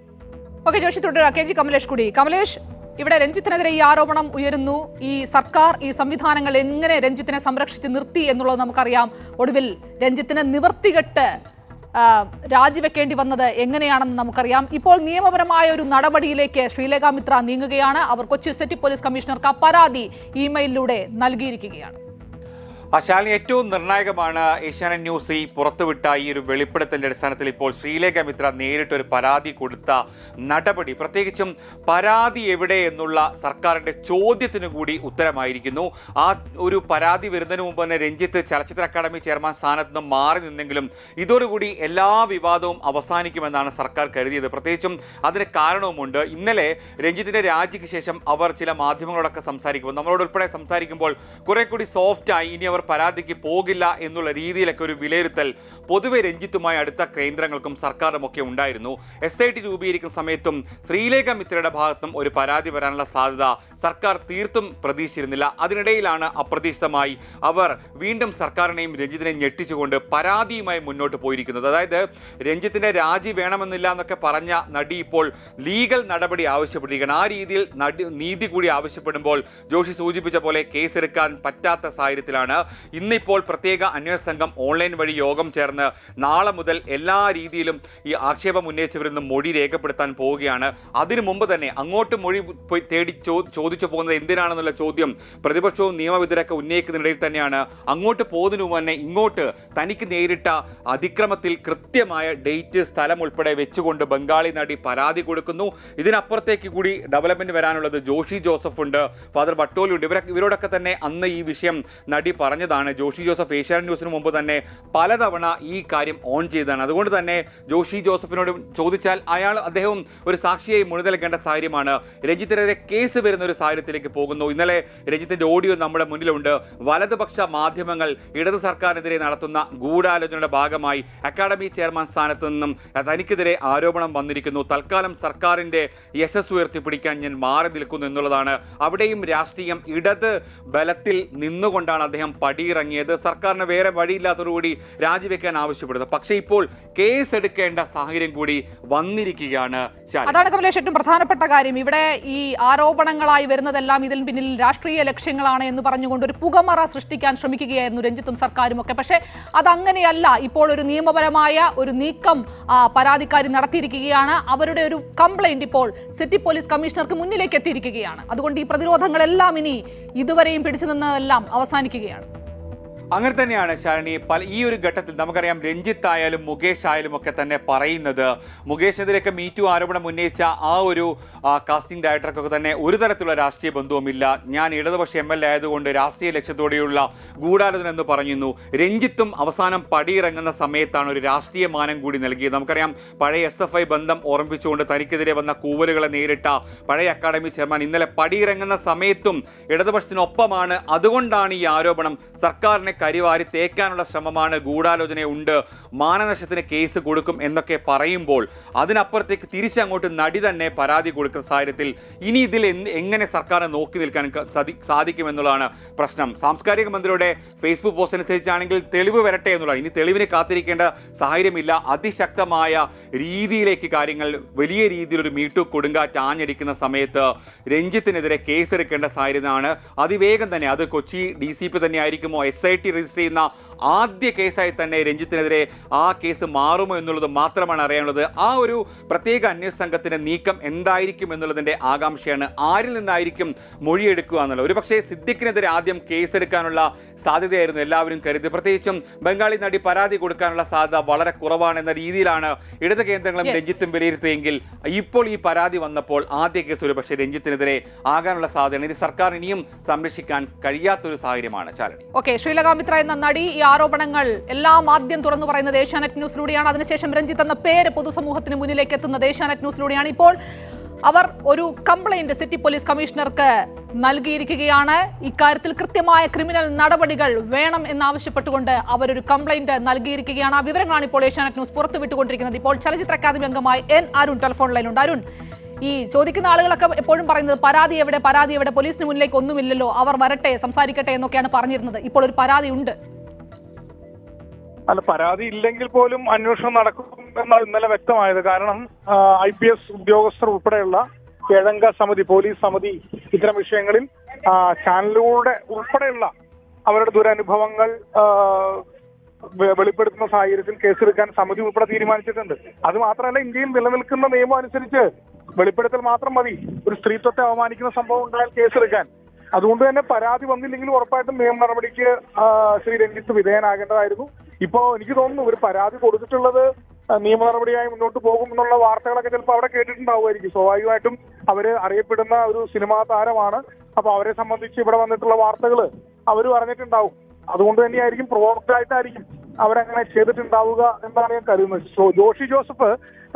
ഓക്കെ ജോഷി തുടരുക കെ ജി കമലേഷ് കൂടി കമലേഷ് ഇവിടെ രഞ്ജിത്തിനെതിരെ ഈ ആരോപണം ഉയരുന്നു ഈ സർക്കാർ ഈ സംവിധാനങ്ങൾ എങ്ങനെ രഞ്ജിത്തിനെ സംരക്ഷിച്ച് നിർത്തി എന്നുള്ളത് നമുക്കറിയാം ഒടുവിൽ രഞ്ജിത്തിന് നിവർത്തികെട്ട് ആ, രാജിവെക്കേണ്ടി വന്നത് എങ്ങനെയാണെന്ന് നമുക്കറിയാം ഇപ്പോൾ നിയമപരമായ ഒരു നടപടിയിലേക്ക് ശ്രീലേഖ മിത്ര നീങ്ങുകയാണ് അവർ കൊച്ചി സിറ്റി പോലീസ് കമ്മീഷണർക്ക് ആ പരാതി ഇമെയിലിലൂടെ നൽകിയിരിക്കുകയാണ്
ശാലിനി ഏറ്റവും നിർണായകമാണ് ഏഷ്യാനെറ്റ് ന്യൂസ് ഈ പുറത്തുവിട്ട ഈ ഒരു വെളിപ്പെടുത്തലിന്റെ അടിസ്ഥാനത്തിൽ ഇപ്പോൾ ശ്രീലേഖ മിത്ര നേരിട്ട് ഒരു പരാതി കൊടുത്ത നടപടി പ്രത്യേകിച്ചും പരാതി എവിടെ എന്നുള്ള സർക്കാരിന്റെ ചോദ്യത്തിന് കൂടി ഉത്തരമായിരിക്കുന്നു ആ ഒരു പരാതി വരുന്നതിന് മുമ്പ് തന്നെ രഞ്ജിത്ത് ചലച്ചിത്ര അക്കാദമി ചെയർമാൻ സ്ഥാനത്ത് നിന്ന് മാറി നിന്നെങ്കിലും ഇതോടുകൂടി എല്ലാ വിവാദവും അവസാനിക്കുമെന്നാണ് സർക്കാർ കരുതിയത് പ്രത്യേകിച്ചും അതിന് കാരണവുമുണ്ട് ഇന്നലെ രഞ്ജിത്തിന്റെ രാജിക്ക് ശേഷം അവർ ചില മാധ്യമങ്ങളോടൊക്കെ സംസാരിക്കുമ്പോൾ നമ്മളോട് ഉൾപ്പെടെ സംസാരിക്കുമ്പോൾ കുറെ കൂടി സോഫ്റ്റായി ഇനി അവർ പരാതിക്ക് പോകില്ല എന്നുള്ള രീതിയിലൊക്കെ ഒരു വിലയിരുത്തൽ പൊതുവെ രഞ്ജിത്തുമായി അടുത്ത കേന്ദ്രങ്ങൾക്കും സർക്കാരും ഒക്കെ ഉണ്ടായിരുന്നു എസ് ഐ ടി രൂപീകരിക്കുന്ന സമയത്തും ശ്രീലേഖ മിത്രയുടെ ഭാഗത്തും ഒരു പരാതി വരാനുള്ള സാധ്യത സർക്കാർ തീർത്തും പ്രതീക്ഷിച്ചിരുന്നില്ല അതിനിടയിലാണ് അപ്രതീക്ഷിതമായി അവർ വീണ്ടും സർക്കാരിനെയും രഞ്ജിത്തിനെയും ഞെട്ടിച്ചുകൊണ്ട് പരാതിയുമായി മുന്നോട്ട് പോയിരിക്കുന്നത് അതായത് രഞ്ജിത്തിന്റെ രാജി വേണമെന്നില്ല എന്നൊക്കെ പറഞ്ഞ നടി ഇപ്പോൾ ലീഗൽ നടപടി ആവശ്യപ്പെട്ടിരിക്കുകയാണ് ആ രീതിയിൽ നടി നീതി കൂടി ആവശ്യപ്പെടുമ്പോൾ ജോഷി സൂചിപ്പിച്ച പോലെ കേസെടുക്കാൻ പറ്റാത്ത സാഹചര്യത്തിലാണ് ഇന്നിപ്പോൾ പ്രത്യേക അന്വേഷണ സംഘം ഓൺലൈൻ വഴി യോഗം ചേർന്ന് നാളെ മുതൽ എല്ലാ രീതിയിലും ഈ ആക്ഷേപം ഉന്നയിച്ചവരിൽ നിന്ന് മൊഴി രേഖപ്പെടുത്താൻ പോവുകയാണ് അതിനു മുമ്പ് തന്നെ അങ്ങോട്ട് മൊഴി പോയി തേടി ചോ ചോദിച്ചു പോകുന്നത് എന്തിനാണെന്നുള്ള ചോദ്യം പ്രതിപക്ഷവും നിയമവിദഗ്ധരൊക്കെ ഉന്നയിക്കുന്നതിനിടയിൽ തന്നെയാണ് അങ്ങോട്ട് പോകുന്നതിന് മുമ്പ് തന്നെ ഇങ്ങോട്ട് തനിക്ക് നേരിട്ട അതിക്രമത്തിൽ കൃത്യമായ ഡേറ്റ് സ്ഥലം ഉൾപ്പെടെ വെച്ചുകൊണ്ട് ബംഗാളി നടി പരാതി കൊടുക്കുന്നു ഇതിനപ്പുറത്തേക്ക് കൂടി ഡെവലപ്മെന്റ് വരാനുള്ളത് ജോഷി ജോസഫ് ഉണ്ട് ഫാദർ ബട്ടോലി ഉണ്ട് ഇവരൊക്കെ ഇവരോടൊക്കെ തന്നെ അന്ന് ഈ വിഷയം നടി പറഞ്ഞതാണ് ജോഷി ജോസഫ് ഏഷ്യാനെറ്റ് ന്യൂസിന് മുമ്പ് തന്നെ പലതവണ ഈ കാര്യം ഓൺ ചെയ്തതാണ് അതുകൊണ്ട് തന്നെ ജോഷി ജോസഫിനോട് ചോദിച്ചാൽ അയാൾ അദ്ദേഹം ഒരു സാക്ഷിയായി മൊഴി നൽകേണ്ട സാഹചര്യമാണ് രഞ്ജിത്തിനെതിരെ കേസ് വരുന്ന ഒരു സാഹചര്യത്തിലേക്ക് പോകുന്നു ഇന്നലെ രഞ്ജിത്തിന്റെ ഓഡിയോ നമ്മുടെ മുന്നിലുണ്ട് വലതുപക്ഷ മാധ്യമങ്ങൾ ഇടത് സർക്കാരിനെതിരെ നടത്തുന്ന ഗൂഢാലോചനയുടെ ഭാഗമായി അക്കാഡമി ചെയർമാൻ സ്ഥാനത്ത് നിന്നും തനിക്കെതിരെ ആരോപണം വന്നിരിക്കുന്നു തൽക്കാലം സർക്കാരിന്റെ യശസ് ഉയർത്തിപ്പിടിക്കാൻ ഞാൻ മാറി നിൽക്കുന്നു എന്നുള്ളതാണ് അവിടെയും രാഷ്ട്രീയം ഇടത് ബലത്തിൽ നിന്നുകൊണ്ടാണ് അദ്ദേഹം പടിയിറങ്ങിയത് സർക്കാരിന് വേറെ വഴിയില്ലാത്തതോടുകൂടി രാജിവെക്കാൻ ആവശ്യപ്പെടുന്നത് പക്ഷേ ഇപ്പോൾ കേസ് എടുക്കേണ്ട സാഹചര്യം കൂടി വന്നിരിക്കുകയാണ് ശാലിനി.
അതാണ് കമലേഷ് ഏറ്റവും പ്രധാനപ്പെട്ട കാര്യം ഇവിടെ ഈ ആരോപണങ്ങളായി വരുന്നതെല്ലാം ഇതിൽ പിന്നിൽ രാഷ്ട്രീയ ലക്ഷ്യങ്ങളാണ് എന്ന് പറഞ്ഞുകൊണ്ട് ഒരു പുകമറ സൃഷ്ടിക്കാൻ ശ്രമിക്കുകയായിരുന്നു രഞ്ജിത്തും സർക്കാരും ഒക്കെ പക്ഷേ അതങ്ങനെയല്ല ഇപ്പോൾ ഒരു നിയമപരമായ ഒരു നീക്കം ആ, പരാതിക്കാരി നടത്തിയിരിക്കുകയാണ് അവരുടെ ഒരു കംപ്ലൈന്റ് ഇപ്പോൾ സിറ്റി പോലീസ് കമ്മീഷണർക്ക് മുന്നിലേക്ക് എത്തിയിരിക്കുകയാണ് അതുകൊണ്ട് ഈ പ്രതിരോധങ്ങളെല്ലാം ഇനി ഇതുവരെയും പിടിച്ചു നിന്നതെല്ലാം അവസാനിക്കുകയാണ്
അങ്ങനെ തന്നെയാണ് ശരണി പല ഈ ഒരു ഘട്ടത്തിൽ നമുക്കറിയാം രഞ്ജിത്ത് ആയാലും മുകേഷ് ആയാലും ഒക്കെ തന്നെ പറയുന്നത് മുകേഷിനെതിരെയൊക്കെ മീറ്റു ആരോപണം ഉന്നയിച്ച ആ ഒരു ആ, കാസ്റ്റിംഗ് ഡയറക്ടർക്കൊക്കെ തന്നെ ഒരു തരത്തിലുള്ള രാഷ്ട്രീയ ബന്ധവുമില്ല ഞാൻ ഇടതുപക്ഷ എം എൽ എ ആയതുകൊണ്ട് രാഷ്ട്രീയ ലക്ഷ്യത്തോടെയുള്ള ഗൂഢാലോചന എന്ന് പറഞ്ഞിരുന്നു രഞ്ജിത്തും അവസാനം പടിയിറങ്ങുന്ന സമയത്താണ് ഒരു രാഷ്ട്രീയ മാനം കൂടി നൽകിയത് നമുക്കറിയാം പഴയ എസ് എഫ് ഐ ബന്ധം ഓർമ്മിപ്പിച്ചുകൊണ്ട് തനിക്കെതിരെ വന്ന കൂവലുകളെ നേരിട്ട പഴയ അക്കാദമി ചെയർമാൻ ഇന്നലെ പടിയിറങ്ങുന്ന സമയത്തും ഇടതുപക്ഷത്തിനൊപ്പമാണ് അതുകൊണ്ടാണ് ഈ ആരോപണം സർക്കാരിനെ കരിവാരി തേക്കാനുള്ള ശ്രമമാണ് ഗൂഢാലോചന ഉണ്ട് മാനനഷ്ടത്തിന് കേസ് കൊടുക്കും എന്നൊക്കെ പറയുമ്പോൾ അതിനപ്പുറത്തേക്ക് തിരിച്ചങ്ങോട്ട് നടി തന്നെ പരാതി കൊടുക്കുന്ന സാഹചര്യത്തിൽ ഇനി ഇതിൽ എന്ത് എങ്ങനെ സർക്കാർ നോക്കി നിൽക്കാൻ ക- സാധി- സാധിക്കുമെന്നുള്ളതാണ് പ്രശ്നം സാംസ്കാരിക മന്ത്രിയുടെ ഫേസ്ബുക്ക് പോസ്റ്റ് അനുസരിച്ചാണെങ്കിൽ തെളിവ് വരട്ടെ എന്നുള്ളതാണ് ഇനി തെളിവിന് കാത്തിരിക്കേണ്ട സാഹചര്യമില്ല അതിശക്തമായ രീതിയിലേക്ക് കാര്യങ്ങൾ വലിയ രീതിയിൽ ഒരു മീട്ടു കൊടുങ്കാറ്റ് ആഞ്ഞടിക്കുന്ന സമയത്ത് രഞ്ജിത്തിനെതിരെ കേസെടുക്കേണ്ട സാഹചര്യമാണ് അതിവേഗം തന്നെ അത് കൊച്ചി ഡി സി പി തന്നെ ആയിരിക്കുമോ എസ് ഐ ടി രജിസ്റ്റർ ചെയ്യുന്ന ആദ്യ കേസായി തന്നെ രഞ്ജിത്തിനെതിരെ ആ കേസ് മാറുമോ എന്നുള്ളത് മാത്രമാണ് അറിയാനുള്ളത് ആ ഒരു പ്രത്യേക അന്വേഷണ സംഘത്തിന്റെ നീക്കം എന്തായിരിക്കും എന്നുള്ളതിന്റെ ആകാംക്ഷയാണ് ആരിൽ നിന്നായിരിക്കും മൊഴിയെടുക്കുക എന്നുള്ളത് ഒരുപക്ഷേ സിദ്ദിഖിനെതിരെ ആദ്യം കേസെടുക്കാനുള്ള സാധ്യതയായിരുന്നു എല്ലാവരും കരുതി പ്രത്യേകിച്ചും ബംഗാളി നടി പരാതി കൊടുക്കാനുള്ള സാധ്യത വളരെ കുറവാണ് എന്ന രീതിയിലാണ് ഇടത് കേന്ദ്രങ്ങളും
Yes.
രഞ്ജിത്തും വിലയിരുത്തിയെങ്കിൽ ഇപ്പോൾ ഈ പരാതി വന്നപ്പോൾ ആദ്യ കേസ് ഒരുപക്ഷെ രഞ്ജിത്തിനെതിരെ ആകാനുള്ള സാധ്യതയാണ് ഇത് സർക്കാർ ഇനിയും സംരക്ഷിക്കാൻ കഴിയാത്തൊരു സാഹചര്യമാണ് ചാരണി
ഓക്കെ ശ്രീലകാമിത്ര എന്ന നടി ഈ ആരോപണങ്ങൾ എല്ലാം ആദ്യം തുറന്നു പറയുന്നത് ഏഷ്യാനെറ്റ് ന്യൂസിലൂടെയാണ് അതിനുശേഷം രഞ്ജിത്ത് എന്ന പേര് പൊതുസമൂഹത്തിന് മുന്നിലേക്ക് എത്തുന്നത് ഏഷ്യാനെറ്റ് ന്യൂസിലൂടെയാണ് ഇപ്പോൾ അവർ ഒരു കംപ്ലൈന്റ് സിറ്റി പോലീസ് കമ്മീഷണർക്ക് നൽകിയിരിക്കുകയാണ് ഇക്കാര്യത്തിൽ കൃത്യമായ ക്രിമിനൽ നടപടികൾ വേണം എന്നാവശ്യപ്പെട്ടുകൊണ്ട് അവരൊരു കംപ്ലൈന്റ് നൽകിയിരിക്കുകയാണ് ആ വിവരങ്ങളാണ് ഇപ്പോൾ ഏഷ്യാനെറ്റ് ന്യൂസ് പുറത്തുവിട്ടുകൊണ്ടിരിക്കുന്നത് ഇപ്പോൾ ചലച്ചിത്ര അക്കാദമി അംഗമായി എൻ അരുൺ ടെലിഫോൺ ലൈനുണ്ട് അരുൺ ഈ ചോദിക്കുന്ന ആളുകളൊക്കെ എപ്പോഴും പറയുന്നത് പരാതി എവിടെ പരാതി എവിടെ പോലീസിന് മുന്നിലേക്ക് ഒന്നുമില്ലല്ലോ അവർ വരട്ടെ സംസാരിക്കട്ടെ എന്നൊക്കെയാണ് പറഞ്ഞിരുന്നത് ഇപ്പോൾ ഒരു പരാതി ഉണ്ട്
അല്ല പരാതി ഇല്ലെങ്കിൽ പോലും അന്വേഷണം നടക്കും എന്നാണ് ഇന്നലെ വ്യക്തമായത് കാരണം ഐ പി എസ് ഉദ്യോഗസ്ഥർ ഉൾപ്പെടെയുള്ള ഏഴംഗ സമിതി പോലീസ് സമിതി ഇത്തരം വിഷയങ്ങളിൽ ആ, ചാനലുകളുടെ ഉൾപ്പെടെയുള്ള അവരുടെ ദുരനുഭവങ്ങൾ ആ, വെ- വെളിപ്പെടുത്തുന്ന സാഹചര്യത്തിൽ കേസെടുക്കാൻ സമിതി ഉൾപ്പെടെ തീരുമാനിച്ചിട്ടുണ്ട് അത് മാത്രമല്ല ഇന്ത്യയിൽ നിലനിൽക്കുന്ന നിയമം അനുസരിച്ച് വെളിപ്പെടുത്തൽ മാത്രം മതി ഒരു സ്ത്രീത്വത്തെ അവമാനിക്കുന്ന സംഭവം ഉണ്ടായാൽ കേസെടുക്കാൻ അതുകൊണ്ട് തന്നെ പരാതി വന്നില്ലെങ്കിൽ ഉറപ്പായിട്ടും നിയമ നടപടിക്ക് ആ, ശ്രീ രഞ്ജിത്ത് വിധേയനാകേണ്ടതായിരുന്നു ഇപ്പോ എനിക്ക് തോന്നുന്നു ഒരു പരാതി കൊടുത്തിട്ടുള്ളത് ആ, നിയമ നടപടിയായി മുന്നോട്ട് പോകും എന്നുള്ള വാർത്തകളൊക്കെ ചിലപ്പോൾ അവിടെ കേട്ടിട്ടുണ്ടാവുമായിരിക്കും സ്വാഭാവികമായിട്ടും അവര് അറിയപ്പെടുന്ന ഒരു സിനിമാ താരമാണ് അപ്പൊ അവരെ സംബന്ധിച്ച് ഇവിടെ വന്നിട്ടുള്ള വാർത്തകൾ അവർ പറഞ്ഞിട്ടുണ്ടാവും അതുകൊണ്ട് തന്നെയായിരിക്കും പ്രൊവോക്ഡ് ആയിട്ടായിരിക്കും അവരങ്ങനെ ചെയ്തിട്ടുണ്ടാവുക എന്നാണ് ഞാൻ കരുതുന്നത് സോ ജോഷി ജോസഫ്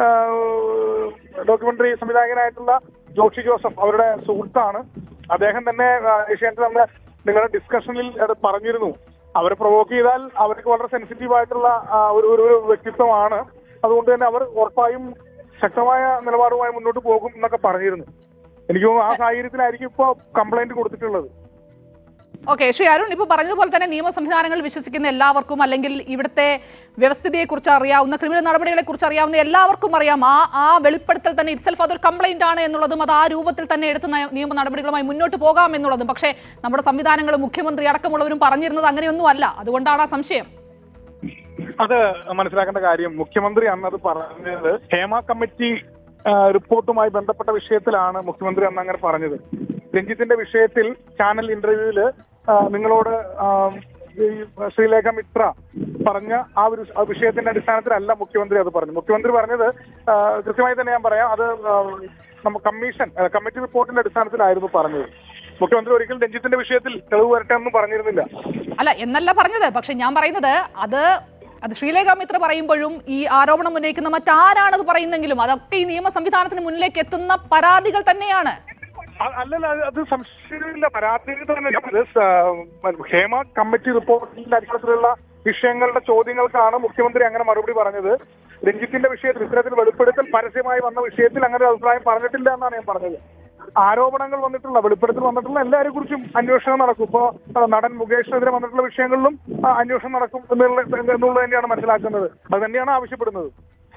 ഡോക്യുമെന്ററി സംവിധായകനായിട്ടുള്ള ജോഷി ജോസഫ് അവരുടെ സുഹൃത്താണ് അദ്ദേഹം തന്നെ ആ, ഏഷ്യാനെറ്റ് തന്നെ നിങ്ങളുടെ ഡിസ്കഷനിൽ അത് പറഞ്ഞിരുന്നു അവരെ പ്രൊവോക്ക് ചെയ്താൽ അവർക്ക് വളരെ സെൻസിറ്റീവ് ആയിട്ടുള്ള ആ, ഒരു ഒരു ഒരു വ്യക്തിത്വമാണ് അതുകൊണ്ട് തന്നെ അവർ ഉറപ്പായും ശക്തമായ നിലപാടുമായി മുന്നോട്ട് പോകും എന്നൊക്കെ പറഞ്ഞിരുന്നു എനിക്ക് തോന്നുന്നു ആ സാഹചര്യത്തിലായിരിക്കും ഇപ്പോൾ കംപ്ലൈന്റ് കൊടുത്തിട്ടുള്ളത്
ഓക്കെ ശ്രീ അരുൺ ഇപ്പോൾ പറഞ്ഞതുപോലെ തന്നെ നിയമ സംവിധാനങ്ങളിൽ വിശ്വസിക്കുന്ന എല്ലാവർക്കും അല്ലെങ്കിൽ ഇവിടുത്തെ വ്യവസ്ഥിതിയെക്കുറിച്ച് അറിയാവുന്ന ക്രിമിനൽ നടപടികളെ കുറിച്ച് അറിയാവുന്ന എല്ലാവർക്കും അറിയാം ആ ആ വെളിപ്പെടുത്തൽ തന്നെ ഇറ്റ്സെൽഫ് അതൊരു കംപ്ലൈന്റ് ആണ് എന്നുള്ളതും അത് ആ രൂപത്തിൽ തന്നെ എടുത്ത് നയ- നിയമ നടപടികളുമായി മുന്നോട്ട് പോകാം എന്നുള്ളതും പക്ഷേ നമ്മുടെ സംവിധാനങ്ങൾ മുഖ്യമന്ത്രി അടക്കമുള്ളവരും പറഞ്ഞിരുന്നത് അങ്ങനെയൊന്നും അല്ല അതുകൊണ്ടാണ് ആ സംശയം
അത് മനസ്സിലാക്കേണ്ട കാര്യം മുഖ്യമന്ത്രി അന്നത് പറഞ്ഞത് ഹേമ കമ്മിറ്റി ആ, റിപ്പോർട്ടുമായി ബന്ധപ്പെട്ട വിഷയത്തിലാണ് മുഖ്യമന്ത്രി അന്ന് അങ്ങനെ പറഞ്ഞത് രഞ്ജിത്തിന്റെ വിഷയത്തിൽ ചാനൽ ഇന്റർവ്യൂവില് ആ, നിങ്ങളോട് ആ, ഈ ശ്രീലേഖ മിത്ര പറഞ്ഞ ആ ഒരു ആ വിഷയത്തിന്റെ അടിസ്ഥാനത്തിലല്ല മുഖ്യമന്ത്രി അത് പറഞ്ഞു മുഖ്യമന്ത്രി പറഞ്ഞത് ആ, കൃത്യമായി തന്നെ ഞാൻ പറയാം അത് ആ, നമ്മ കമ്മീഷൻ ആ, കമ്മിറ്റി റിപ്പോർട്ടിന്റെ അടിസ്ഥാനത്തിലായിരുന്നു പറഞ്ഞത് മുഖ്യമന്ത്രി ഒരിക്കലും രഞ്ജിത്തിന്റെ വിഷയത്തിൽ തെളിവ് വരട്ടെ എന്നും പറഞ്ഞിരുന്നില്ല
അല്ല എന്നല്ല പറഞ്ഞത് പക്ഷെ ഞാൻ പറയുന്നത് അത് അത് ശ്രീലേഖ മിത്ര പറയുമ്പോഴും ഈ ആരോപണം ഉന്നയിക്കുന്ന മറ്റാരാണത് പറയുന്നെങ്കിലും അതൊക്കെ ഈ നിയമ സംവിധാനത്തിന് മുന്നിലേക്ക് എത്തുന്ന പരാതികൾ തന്നെയാണ്
അ- അല്ലല്ല അത് അത് സംശയമില്ല പരാതി തന്നെ അത് സ- ഹേമ കമ്മിറ്റി റിപ്പോർട്ടിന്റെ അടിസ്ഥാനത്തിലുള്ള വിഷയങ്ങളുടെ ചോദ്യങ്ങൾക്കാണ് മുഖ്യമന്ത്രി അങ്ങനെ മറുപടി പറഞ്ഞത് രഞ്ജിത്തിന്റെ വിഷയത്തിൽ ഇത്തരത്തിൽ വെളിപ്പെടുത്തൽ പരസ്യമായി വന്ന വിഷയത്തിൽ അങ്ങനെ ഒരു അഭിപ്രായം പറഞ്ഞിട്ടില്ല എന്നാണ് ഞാൻ പറഞ്ഞത് ആരോപണങ്ങൾ വന്നിട്ടുള്ള വെളിപ്പെടുത്തൽ വന്നിട്ടുള്ള എല്ലാവരെ കുറിച്ചും അന്വേഷണം നടക്കും ഇപ്പോ ആ, നടൻ മുകേഷിനെതിരെ വന്നിട്ടുള്ള വിഷയങ്ങളിലും ആ, അന്വേഷണം നടക്കും എന്നുള്ള എന്നുള്ളത് തന്നെയാണ് മനസ്സിലാക്കുന്നത് അത് തന്നെയാണ് ആവശ്യപ്പെടുന്നത്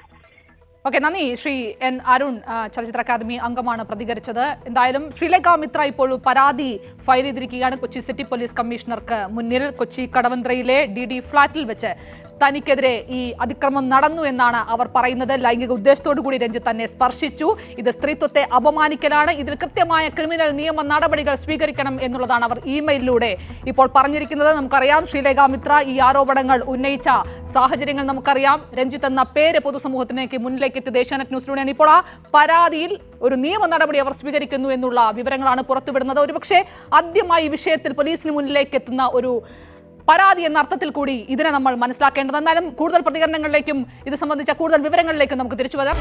ഓക്കെ നന്ദി ശ്രീ എൻ അരുൺ ആ, ചലച്ചിത്ര അക്കാദമി അംഗമാണ് പ്രതികരിച്ചത് എന്തായാലും ശ്രീലേഖ മിത്ര ഇപ്പോൾ പരാതി ഫയൽ ചെയ്തിരിക്കുകയാണ് കൊച്ചി സിറ്റി പോലീസ് കമ്മീഷണർക്ക് മുന്നിൽ കൊച്ചി കടവന്ത്രയിലെ ഡി ഡി ഫ്ളാറ്റിൽ വെച്ച് തനിക്കെതിരെ ഈ അതിക്രമം നടന്നു എന്നാണ് അവർ പറയുന്നത് ലൈംഗിക ഉദ്ദേശത്തോടു കൂടി രഞ്ജിത്ത് തന്നെ സ്പർശിച്ചു ഇത് സ്ത്രീത്വത്തെ അപമാനിക്കലാണ് ഇതിൽ കൃത്യമായ ക്രിമിനൽ നിയമ നടപടികൾ സ്വീകരിക്കണം എന്നുള്ളതാണ് അവർ ഇമെയിലിലൂടെ ഇപ്പോൾ പറഞ്ഞിരിക്കുന്നത് നമുക്കറിയാം ശ്രീലേഖ മിത്ര ഈ ആരോപണങ്ങൾ ഉന്നയിച്ച സാഹചര്യങ്ങൾ നമുക്കറിയാം രഞ്ജിത്ത് എന്ന പേര് പൊതുസമൂഹത്തിലേക്ക് മുന്നിലേക്ക് എത്തിയ ദേശാനെറ്റ് ന്യൂസിലൂടെയാണ് ഇപ്പോൾ ആ പരാതിയിൽ ഒരു നിയമ നടപടി അവർ സ്വീകരിക്കുന്നു എന്നുള്ള വിവരങ്ങളാണ് പുറത്തുവിടുന്നത് ഒരുപക്ഷെ ആദ്യമായി ഈ വിഷയത്തിൽ പോലീസിന് മുന്നിലേക്ക് എത്തുന്ന ഒരു പരാതി എന്ന അർത്ഥത്തിൽ കൂടി ഇതിനെ നമ്മൾ മനസ്സിലാക്കേണ്ടത് എന്നാലും കൂടുതൽ പ്രതികരണങ്ങളിലേക്കും ഇത് സംബന്ധിച്ച കൂടുതൽ വിവരങ്ങളിലേക്കും നമുക്ക് തിരിച്ചു വരാം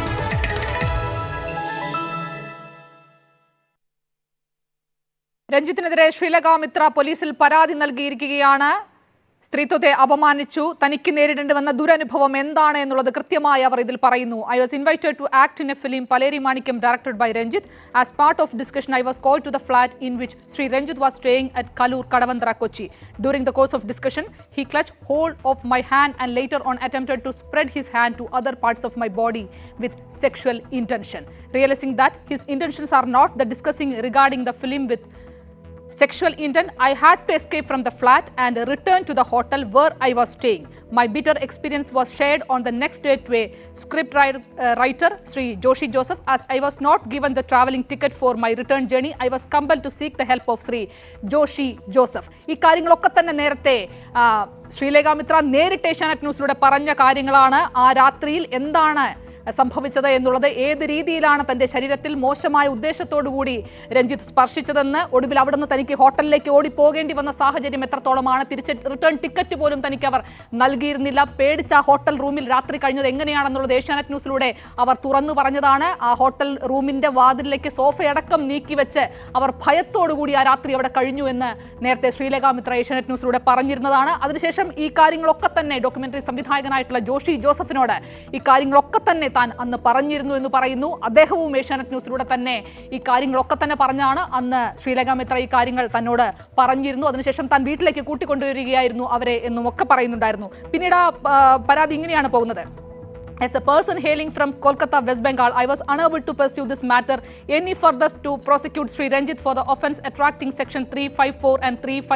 രഞ്ജിത്തിനെതിരെ ശ്രീലക മിത്ര പോലീസിൽ പരാതി നൽകിയിരിക്കുകയാണ് സ്ത്രീത്വത്തെ അപമാനിച്ചു തനിക്ക് നേരിടേണ്ടി വന്ന ദുരനുഭവം എന്താണ് എന്നുള്ളത് കൃത്യമായി അവർ ഇതിൽ പറയുന്നു I was invited to act in a film Paleri Manikyam directed by Ranjith as part of discussion I was call to the flat in which Shri Ranjith was staying at Kaloor Kadavanthra Kochi during the course of discussion he clutch hold of my hand and later on attempted to spread his hand to other parts of my body with sexual intention. Realizing that his intentions are not the discussing regarding the film with sexual intent, I had to escape from the flat and return to the hotel where I was staying. My bitter experience was shared on the next day to a script writer, uh, writer Sri Joshi Joseph. As I was not given the traveling ticket for my return journey, I was compelled to seek the help of Sri Joshi Joseph. ഈ കാര്യങ്ങളൊക്കെ തന്നെ നേരത്തെ ആ, ശ്രീലേഖ മിത്ര നേരിട്ട് ഏഷ്യാനെറ്റ് ന്യൂസിലൂടെ പറഞ്ഞ കാര്യങ്ങളാണ് ആ രാത്രിയിൽ എന്താണ് സംഭവിച്ചത് എന്നുള്ളത് ഏത് രീതിയിലാണ് തന്റെ ശരീരത്തിൽ മോശമായ ഉദ്ദേശത്തോടുകൂടി രഞ്ജിത്ത് സ്പർശിച്ചതെന്ന് ഒടുവിൽ അവിടുന്ന് തനിക്ക് ഹോട്ടലിലേക്ക് ഓടിപ്പോകേണ്ടി വന്ന സാഹചര്യം എത്രത്തോളമാണ് തിരിച്ച് റിട്ടേൺ ടിക്കറ്റ് പോലും തനിക്ക് അവർ നൽകിയിരുന്നില്ല പേടിച്ച ആ ഹോട്ടൽ റൂമിൽ രാത്രി കഴിഞ്ഞത് എങ്ങനെയാണെന്നുള്ളത് ഏഷ്യാനെറ്റ് ന്യൂസിലൂടെ അവർ തുറന്നു പറഞ്ഞതാണ് ആ ഹോട്ടൽ റൂമിന്റെ വാതിലിലേക്ക് സോഫയടക്കം നീക്കി വെച്ച് അവർ ഭയത്തോടുകൂടി ആ രാത്രി അവിടെ കഴിഞ്ഞു എന്ന് നേരത്തെ ശ്രീലേഖ മിത്ര ഏഷ്യാനെറ്റ് ന്യൂസിലൂടെ പറഞ്ഞിരുന്നതാണ് അതിനുശേഷം ഈ കാര്യങ്ങളൊക്കെ തന്നെ ഡോക്യുമെന്ററി സംവിധായകനായിട്ടുള്ള ജോഷി ജോസഫിനോട് ഈ കാര്യങ്ങളൊക്കെ തന്നെ താൻ അന്ന് പറഞ്ഞിരുന്നു എന്ന് പറയുന്നു അദ്ദേഹവും ഏഷ്യാനെറ്റ് ന്യൂസിലൂടെ തന്നെ ഈ കാര്യങ്ങളൊക്കെ തന്നെ പറഞ്ഞാണ് അന്ന് ശ്രീലേഖ മിത്ര ഈ കാര്യങ്ങൾ തന്നോട് പറഞ്ഞിരുന്നു അതിനുശേഷം താൻ വീട്ടിലേക്ക് കൂട്ടിക്കൊണ്ടുവരികയായിരുന്നു അവരെ എന്നും ഒക്കെ പറയുന്നുണ്ടായിരുന്നു പിന്നീട് ആ ആ, പരാതി ഇങ്ങനെയാണ് പോകുന്നത് As a person hailing from Kolkata, West Bengal, I was unable to pursue this matter any further to prosecute Sri Ranjit for the offence attracting section 354 and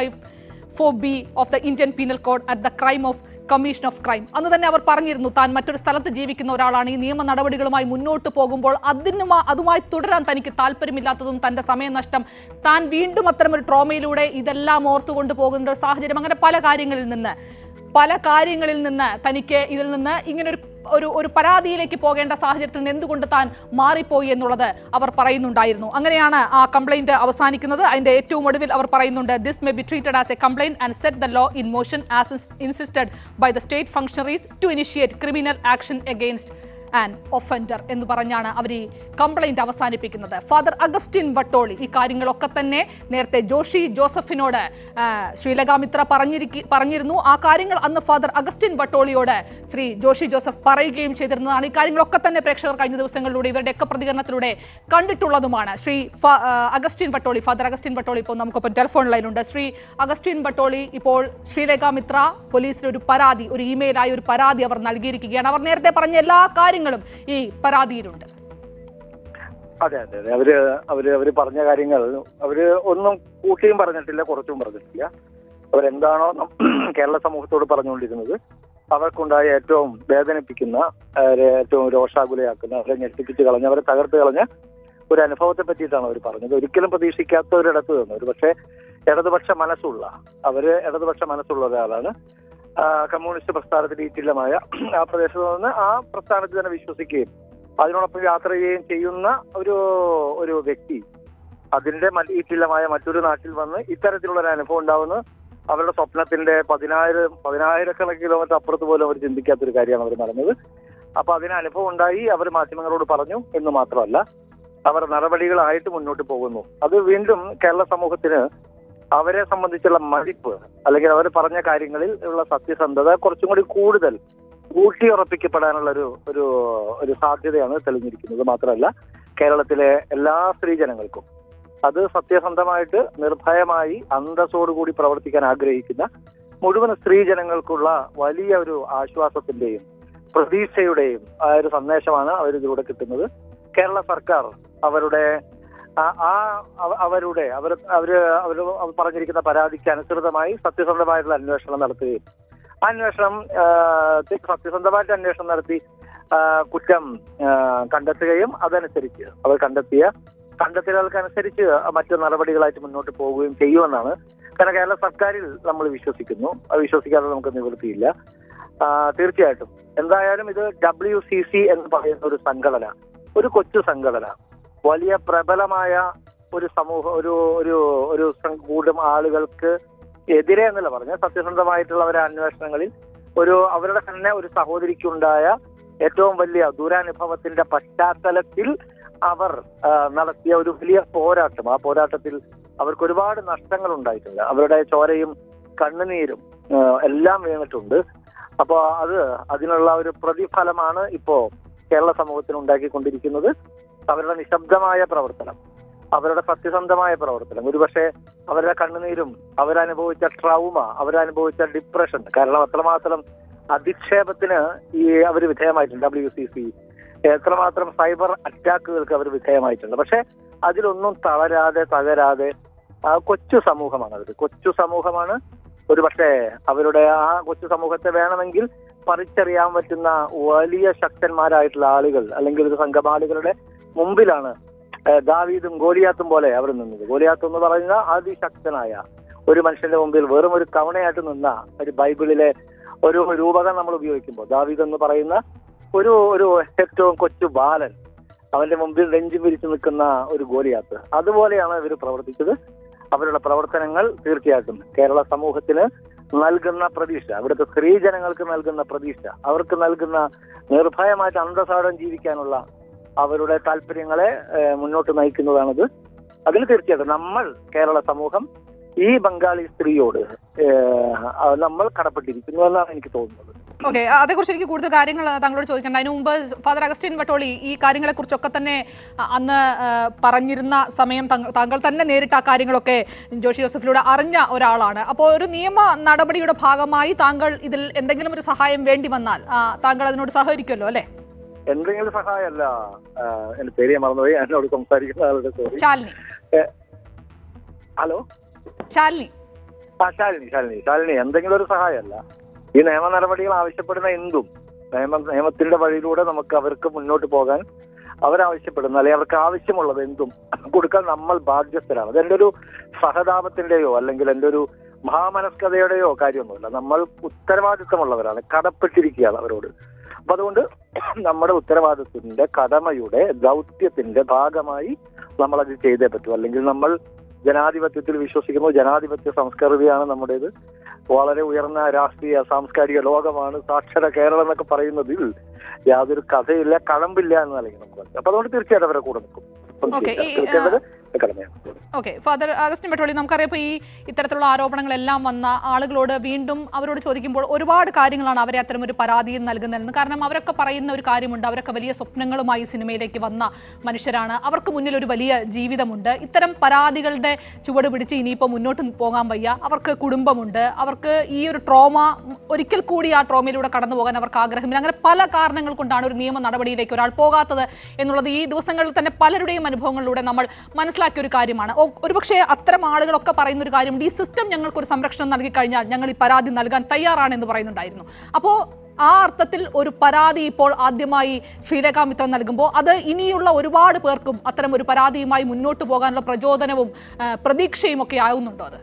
354B of the Indian Penal Code at the crime of commission of crime അന്ന് തന്നെ അവർ പറഞ്ഞിരുന്നു താൻ മറ്റൊരു സ്ഥലത്ത് ജീവിക്കുന്ന ഒരാളാണ് ഈ നിയമ നടപടികളുമായി മുന്നോട്ട് പോകുമ്പോൾ അതിന് മാ- അതുമായി തുടരാൻ തനിക്ക് താല്പര്യമില്ലാത്തതും തന്റെ സമയനഷ്ടം താൻ വീണ്ടും അത്തരം ഒരു ട്രോമയിലൂടെ ഇതെല്ലാം ഓർത്തുകൊണ്ട് പോകുന്ന ഒരു സാഹചര്യം അങ്ങനെ പല കാര്യങ്ങളിൽ നിന്ന് പല കാര്യങ്ങളിൽ നിന്ന് തനിക്ക് ഇതിൽ നിന്ന് ഇങ്ങനെ ഒരു ഒരു ഒരു പരാതിയിലേക്ക് പോകേണ്ട സാഹചര്യത്തിൽ നിന്ന് എന്തുകൊണ്ട് താൻ മാറിപ്പോയി എന്നുള്ളത് അവർ പറയുന്നുണ്ടായിരുന്നു അങ്ങനെയാണ് ആ കംപ്ലൈന്റ് അവസാനിക്കുന്നത് അതിന്റെ ഏറ്റവും ഒടുവിൽ അവർ പറയുന്നുണ്ട് this may be treated as a complaint and set the law in motion as insisted by the state functionaries to initiate criminal action against an offender എന്ന് പറഞ്ഞാണ് അവർ ഈ കംപ്ലൈന്റ് അവസാനിപ്പിക്കുന്നത് ഫാദർ അഗസ്റ്റിൻ വട്ടോളി ഈ കാര്യങ്ങളൊക്കെ തന്നെ നേരത്തെ ജോഷി ജോസഫിനോട് ആ, ശ്രീലക മിത്ര പറഞ്ഞിരിക്ക പറഞ്ഞിരുന്നു ആ കാര്യങ്ങൾ അന്ന് ഫാദർ അഗസ്റ്റിൻ വട്ടോളിയോട് ശ്രീ ജോഷി ജോസഫ് പറയുകയും ചെയ്തിരുന്നതാണ് ഈ കാര്യങ്ങളൊക്കെ തന്നെ പ്രേക്ഷകർ കഴിഞ്ഞ ദിവസങ്ങളിലൂടെ ഇവരുടെയൊക്കെ പ്രതികരണത്തിലൂടെ കണ്ടിട്ടുള്ളതുമാണ് ശ്രീ ഫ- ആ, അഗസ്റ്റിൻ വട്ടോളി ഫാദർ അഗസ്റ്റിൻ വട്ടോളി ഇപ്പോൾ നമുക്കൊപ്പം ടെലിഫോൺ ലൈനുണ്ട് ശ്രീ അഗസ്റ്റിൻ വട്ടോളി ഇപ്പോൾ ശ്രീലേഖ മിത്ര പോലീസിന് ഒരു പരാതി ഒരു ഇമെയിലായി ഒരു പരാതി അവർ നൽകിയിരിക്കുകയാണ് അവർ നേരത്തെ പറഞ്ഞ എല്ലാ കാര്യങ്ങളും ഈ പരാതിയിലുണ്ട്
അതെ അതെ അതെ അവര് അവര് അവര് പറഞ്ഞ കാര്യങ്ങൾ അവര് ഒന്നും കൂട്ടിയും പറഞ്ഞിട്ടില്ല കുറച്ചും പറഞ്ഞിട്ടില്ല അവരെന്താണോ നം- കേരള സമൂഹത്തോട് പറഞ്ഞുകൊണ്ടിരുന്നത് അവർക്കുണ്ടായ ഏറ്റവും വേദനിപ്പിക്കുന്ന അവരെ ഏറ്റവും രോഷാകുലയാക്കുന്ന അവരെ ഞെട്ടിപ്പിച്ച് കളഞ്ഞ അവരെ തകർത്ത് കളഞ്ഞ ഒരു അനുഭവത്തെ പറ്റിയിട്ടാണ് അവർ പറഞ്ഞത് ഒരിക്കലും പ്രതീക്ഷിക്കാത്ത ഒരിടത്ത് നിന്ന് ഒരു പക്ഷേ ഇടതുപക്ഷ മനസ്സുള്ള അവര് ഇടതുപക്ഷ മനസ്സുള്ള ഒരാളാണ് ആ, കമ്മ്യൂണിസ്റ്റ് പ്രസ്ഥാനത്തിന്റെ ഈറ്റില്ലമായ ആ പ്രദേശത്ത് നിന്ന് ആ പ്രസ്ഥാനത്തിൽ തന്നെ വിശ്വസിക്കുകയും അതിനോടൊപ്പം യാത്ര ചെയ്യുകയും ചെയ്യുന്ന ഒരു ഒരു വ്യക്തി അതിന്റെ മ- ഈറ്റില്ലമായ മറ്റൊരു നാട്ടിൽ വന്ന് ഇത്തരത്തിലുള്ള ഒരു അനുഭവം ഉണ്ടാവുന്ന അവരുടെ സ്വപ്നത്തിന്റെ പതിനായിരം പതിനായിരക്കണക്കിന് കിലോമീറ്റർ അപ്പുറത്ത് പോലും അവർ ചിന്തിക്കാത്തൊരു കാര്യമാണ് അവർ നടന്നത് അപ്പൊ അതിന് അനുഭവം ഉണ്ടായി അവർ മാധ്യമങ്ങളോട് പറഞ്ഞു എന്ന് മാത്രമല്ല അവർ നടപടികളായിട്ട് മുന്നോട്ട് പോകുന്നു അത് വീണ്ടും കേരള സമൂഹത്തിന് അവരെ സംബന്ധിച്ചുള്ള മതിപ്പ് അല്ലെങ്കിൽ അവർ പറഞ്ഞ കാര്യങ്ങളിൽ ഉള്ള സത്യസന്ധത കുറച്ചും കൂടി കൂടുതൽ ഊട്ടിയുറപ്പിക്കപ്പെടാനുള്ള ഒരു ഒരു ഒരു സാധ്യതയാണ് തെളിഞ്ഞിരിക്കുന്നത് മാത്രമല്ല കേരളത്തിലെ എല്ലാ സ്ത്രീജനങ്ങൾക്കും അത് സത്യസന്ധമായിട്ട് നിർഭയമായി അന്തസ്സോടുകൂടി പ്രവർത്തിക്കാൻ ആഗ്രഹിക്കുന്ന മുഴുവൻ സ്ത്രീജനങ്ങൾക്കുള്ള വലിയ ഒരു ആശ്വാസത്തിന്റെയും പ്രതീക്ഷയുടെയും ആ ഒരു സന്ദേശമാണ് അവരിതിലൂടെ കിട്ടുന്നത് കേരള സർക്കാർ അവരുടെ ആ- ആ അവ- അവരുടെ അവർ അവര് അവർ പറഞ്ഞിരിക്കുന്ന പരാതിക്ക് അനുസൃതമായി സത്യസന്ധമായിട്ടുള്ള അന്വേഷണം നടത്തുകയും ആ അന്വേഷണം ആ, തി- സത്യസന്ധമായിട്ട് അന്വേഷണം നടത്തി ആ, കുറ്റം ആ, കണ്ടെത്തുകയും അതനുസരിച്ച് അവർ കണ്ടെത്തിയ കണ്ടെത്തലുകൾക്കനുസരിച്ച് മറ്റു നടപടികളായിട്ട് മുന്നോട്ട് പോവുകയും ചെയ്യുമെന്നാണ് കാരണം കേരള സർക്കാരിൽ നമ്മൾ വിശ്വസിക്കുന്നു അത് വിശ്വസിക്കാതെ നമുക്ക് നിവൃത്തിയില്ല ആ, തീർച്ചയായിട്ടും എന്തായാലും ഇത് ഡബ്ല്യു സി സി എന്ന് പറയുന്ന ഒരു സംഘടന ഒരു കൊച്ചു സംഘടന വലിയ പ്രബലമായ ഒരു സമൂഹ ഒരു ഒരു ഒരു സം- കൂട്ടം ആളുകൾക്ക് എതിരെ എന്നല്ല പറഞ്ഞ സത്യസന്ധമായിട്ടുള്ള ഒരു അന്വേഷണങ്ങളിൽ ഒരു അവരുടെ തന്നെ ഒരു സഹോദരിക്കുണ്ടായ ഏറ്റവും വലിയ ദുരനുഭവത്തിന്റെ പശ്ചാത്തലത്തിൽ അവർ ആ, നടത്തിയ ഒരു വലിയ പോരാട്ടം ആ പോരാട്ടത്തിൽ അവർക്ക് ഒരുപാട് നഷ്ടങ്ങൾ ഉണ്ടായിട്ടുണ്ട് അവരുടെ ചോരയും കണ്ണുനീരും ആ, എല്ലാം വീണിട്ടുണ്ട് അപ്പോ അത് അതിനുള്ള ഒരു പ്രതിഫലമാണ് ഇപ്പോ കേരള സമൂഹത്തിന് ഉണ്ടാക്കിക്കൊണ്ടിരിക്കുന്നത് അവരുടെ നിശബ്ദമായ പ്രവർത്തനം അവരുടെ സത്യസന്ധമായ പ്രവർത്തനം ഒരുപക്ഷെ അവരുടെ കണ്ണുനീരും അവരനുഭവിച്ച ട്രൗമ അവരനുഭവിച്ച ഡിപ്രഷൻ കാരണം അത്രമാത്രം അധിക്ഷേപത്തിന് ഈ അവർ വിധേയമായിട്ടുണ്ട് ഡബ്ല്യു സി സി എത്രമാത്രം സൈബർ അറ്റാക്കുകൾക്ക് അവർ വിധേയമായിട്ടുണ്ട് പക്ഷെ അതിലൊന്നും തളരാതെ തകരാതെ ആ കൊച്ചു സമൂഹമാണ് അവർ കൊച്ചു സമൂഹമാണ് ഒരു പക്ഷേ അവരുടെ ആ കൊച്ചു സമൂഹത്തെ വേണമെങ്കിൽ പറിച്ചറിയാൻ പറ്റുന്ന വലിയ ശക്തന്മാരായിട്ടുള്ള ആളുകൾ അല്ലെങ്കിൽ ഒരു സംഘം ആളുകളുടെ മുമ്പിലാണ് ഏഹ്, ദാവീദും ഗോലിയാത്തും പോലെ അവർ നിന്നത് ഗോലിയാത്ത് എന്ന് പറയുന്ന അതിശക്തനായ ഒരു മനുഷ്യന്റെ മുമ്പിൽ വെറും ഒരു കവണയായിട്ട് നിന്ന ഒരു ബൈബിളിലെ ഒരു രൂപകം നമ്മൾ ഉപയോഗിക്കുമ്പോൾ ദാവീദ് എന്ന് പറയുന്ന ഒരു ഒരു ഏറ്റവും കൊച്ചു ബാലൻ അവന്റെ മുമ്പിൽ നെഞ്ചു പിരിച്ചു നിൽക്കുന്ന ഒരു ഗോലിയാത്ത് അതുപോലെയാണ് ഇവർ പ്രവർത്തിച്ചത് അവരുടെ പ്രവർത്തനങ്ങൾ തീർച്ചയായിട്ടും കേരള സമൂഹത്തിന് നൽകുന്ന പ്രതീക്ഷ അവിടുത്തെ സ്ത്രീ ജനങ്ങൾക്ക് നൽകുന്ന പ്രതീക്ഷ അവർക്ക് നൽകുന്ന നിർഭയമായിട്ട് അന്തസാരം ജീവിക്കാനുള്ള അവരുടെ താല്പര്യങ്ങളെ ഏഹ്, മുന്നോട്ട് നയിക്കുന്നതാണിത് അതിൽ തീർച്ചയായിട്ടും നമ്മൾ കേരള സമൂഹം ഈ ബംഗാളി സ്ത്രീയോട് ഏഹ്, അത് നമ്മൾ കടപ്പെട്ടിരിക്കുന്നു എന്നാണ് എനിക്ക് തോന്നുന്നത്
ഓക്കെ അതേക്കുറിച്ച് എനിക്ക് കൂടുതൽ കാര്യങ്ങൾ താങ്കളോട് ചോദിക്കേണ്ട അതിന് മുമ്പ് ഫാദർ അഗസ്റ്റിൻ വട്ടോളി ഈ കാര്യങ്ങളെക്കുറിച്ചൊക്കെ തന്നെ അ- അന്ന് ആ, പറഞ്ഞിരുന്ന സമയം താങ്കൾ- താങ്കൾ തന്നെ നേരിട്ട് ആ കാര്യങ്ങളൊക്കെ ജോഷി ജോസഫിലൂടെ അറിഞ്ഞ ഒരാളാണ് അപ്പോൾ ഒരു നിയമ നടപടിയുടെ ഭാഗമായി താങ്കൾ ഇതിൽ എന്തെങ്കിലും ഒരു സഹായം വേണ്ടി വന്നാൽ ആ, താങ്കൾ അതിനോട് സഹകരിക്കുമല്ലോ അല്ലേ
എന്തെങ്കിലും സഹായമല്ല ആഹ്, എന്റെ പേര് ഞാൻ മറന്നുപോയി എന്നോട് സംസാരിക്കുന്ന ആളുടെ സോറി
ശാലിനി
ഹലോ
ശാലിനി
ആ ശാലിനി ശാലിനി ശാലിനി എന്തെങ്കിലും ഒരു സഹായമല്ല ഈ നിയമ നടപടികൾ ആവശ്യപ്പെടുന്ന എന്തും നിയമ നിയമത്തിന്റെ വഴിയിലൂടെ നമുക്ക് അവർക്ക് മുന്നോട്ട് പോകാൻ അവരാവശ്യപ്പെടുന്ന അല്ലെങ്കിൽ അവർക്ക് ആവശ്യമുള്ളത് എന്തും കൊടുക്കാൻ നമ്മൾ ബാധ്യസ്ഥരാണ് അതെന്റെ ഒരു സഹതാപത്തിന്റെയോ അല്ലെങ്കിൽ എന്റെ ഒരു മഹാമനസ്കതയുടെയോ കാര്യമൊന്നുമില്ല നമ്മൾ ഉത്തരവാദിത്തമുള്ളവരാണ് കടപ്പെട്ടിരിക്കുകയാണ് അവരോട് അപ്പൊ അതുകൊണ്ട് നമ്മുടെ ഉത്തരവാദിത്വത്തിന്റെ കടമയുടെ ദൗത്യത്തിന്റെ ഭാഗമായി നമ്മൾ അത് ചെയ്തേ പറ്റൂ അല്ലെങ്കിൽ നമ്മൾ ജനാധിപത്യത്തിൽ വിശ്വസിക്കുന്നു ജനാധിപത്യ സംസ്കൃതിയാണ് നമ്മുടേത് വളരെ ഉയർന്ന രാഷ്ട്രീയ സാംസ്കാരിക ലോകമാണ് സാക്ഷര കേരളം എന്നൊക്കെ പറയുന്നതിൽ യാതൊരു കഥയില്ല കഴമ്പില്ല എന്ന് നൽകി നമുക്ക് മനസ്സിലാക്കാം. അപ്പൊ അതുകൊണ്ട് തീർച്ചയായിട്ടും അവരെ കൂടെ നിൽക്കും
Okay, ഈ,
തീർച്ചയായിട്ടും കടമയാണ്
ഓക്കെ ഫാദർ അഗസ്റ്റിൻ പെട്ടോളി നമുക്കറിയാം ഇപ്പോൾ ഈ ഇത്തരത്തിലുള്ള ആരോപണങ്ങളെല്ലാം വന്ന ആളുകളോട് വീണ്ടും അവരോട് ചോദിക്കുമ്പോൾ ഒരുപാട് കാര്യങ്ങളാണ് അവരെ അത്തരം ഒരു പരാതിയിൽ നൽകുന്നതെന്ന് കാരണം അവരൊക്കെ പറയുന്ന ഒരു കാര്യമുണ്ട് അവരൊക്കെ വലിയ സ്വപ്നങ്ങളുമായി സിനിമയിലേക്ക് വന്ന മനുഷ്യരാണ് അവർക്ക് മുന്നിൽ ഒരു വലിയ ജീവിതമുണ്ട് ഇത്തരം പരാതികളുടെ ചുവട് പിടിച്ച് ഇനിയിപ്പോൾ മുന്നോട്ട് പോകാൻ വയ്യ അവർക്ക് കുടുംബമുണ്ട് അവർക്ക് ഈ ഒരു ട്രോമ ഒരിക്കൽ കൂടി ആ ട്രോമയിലൂടെ കടന്നു പോകാൻ അവർക്ക് ആഗ്രഹമില്ല അങ്ങനെ പല കാരണങ്ങൾ കൊണ്ടാണ് ഒരു നിയമ നടപടിയിലേക്ക് ഒരാൾ പോകാത്തത് എന്നുള്ളത് ഈ ദിവസങ്ങളിൽ തന്നെ പലരുടെയും അനുഭവങ്ങളിലൂടെ നമ്മൾ മനസ്സിലാക്കിയ ഒരു കാര്യമാണ് ഒ- ഒരുപക്ഷെ അത്തരം ആളുകളൊക്കെ പറയുന്ന ഒരു കാര്യമുണ്ട് ഈ സിസ്റ്റം ഞങ്ങൾക്ക് ഒരു സംരക്ഷണം നൽകി കഴിഞ്ഞാൽ ഞങ്ങൾ ഈ പരാതി നൽകാൻ തയ്യാറാണെന്ന് പറയുന്നുണ്ടായിരുന്നു അപ്പോൾ ആ അർത്ഥത്തിൽ ഒരു പരാതി ഇപ്പോൾ ആദ്യമായി ശ്രീരേഖ മിത്രം നൽകുമ്പോൾ അത് ഇനിയുള്ള ഒരുപാട് പേർക്കും അത്തരം ഒരു പരാതിയുമായി മുന്നോട്ട് പോകാനുള്ള പ്രചോദനവും ആ, പ്രതീക്ഷയും ഒക്കെ ആവുന്നുണ്ടോ അത്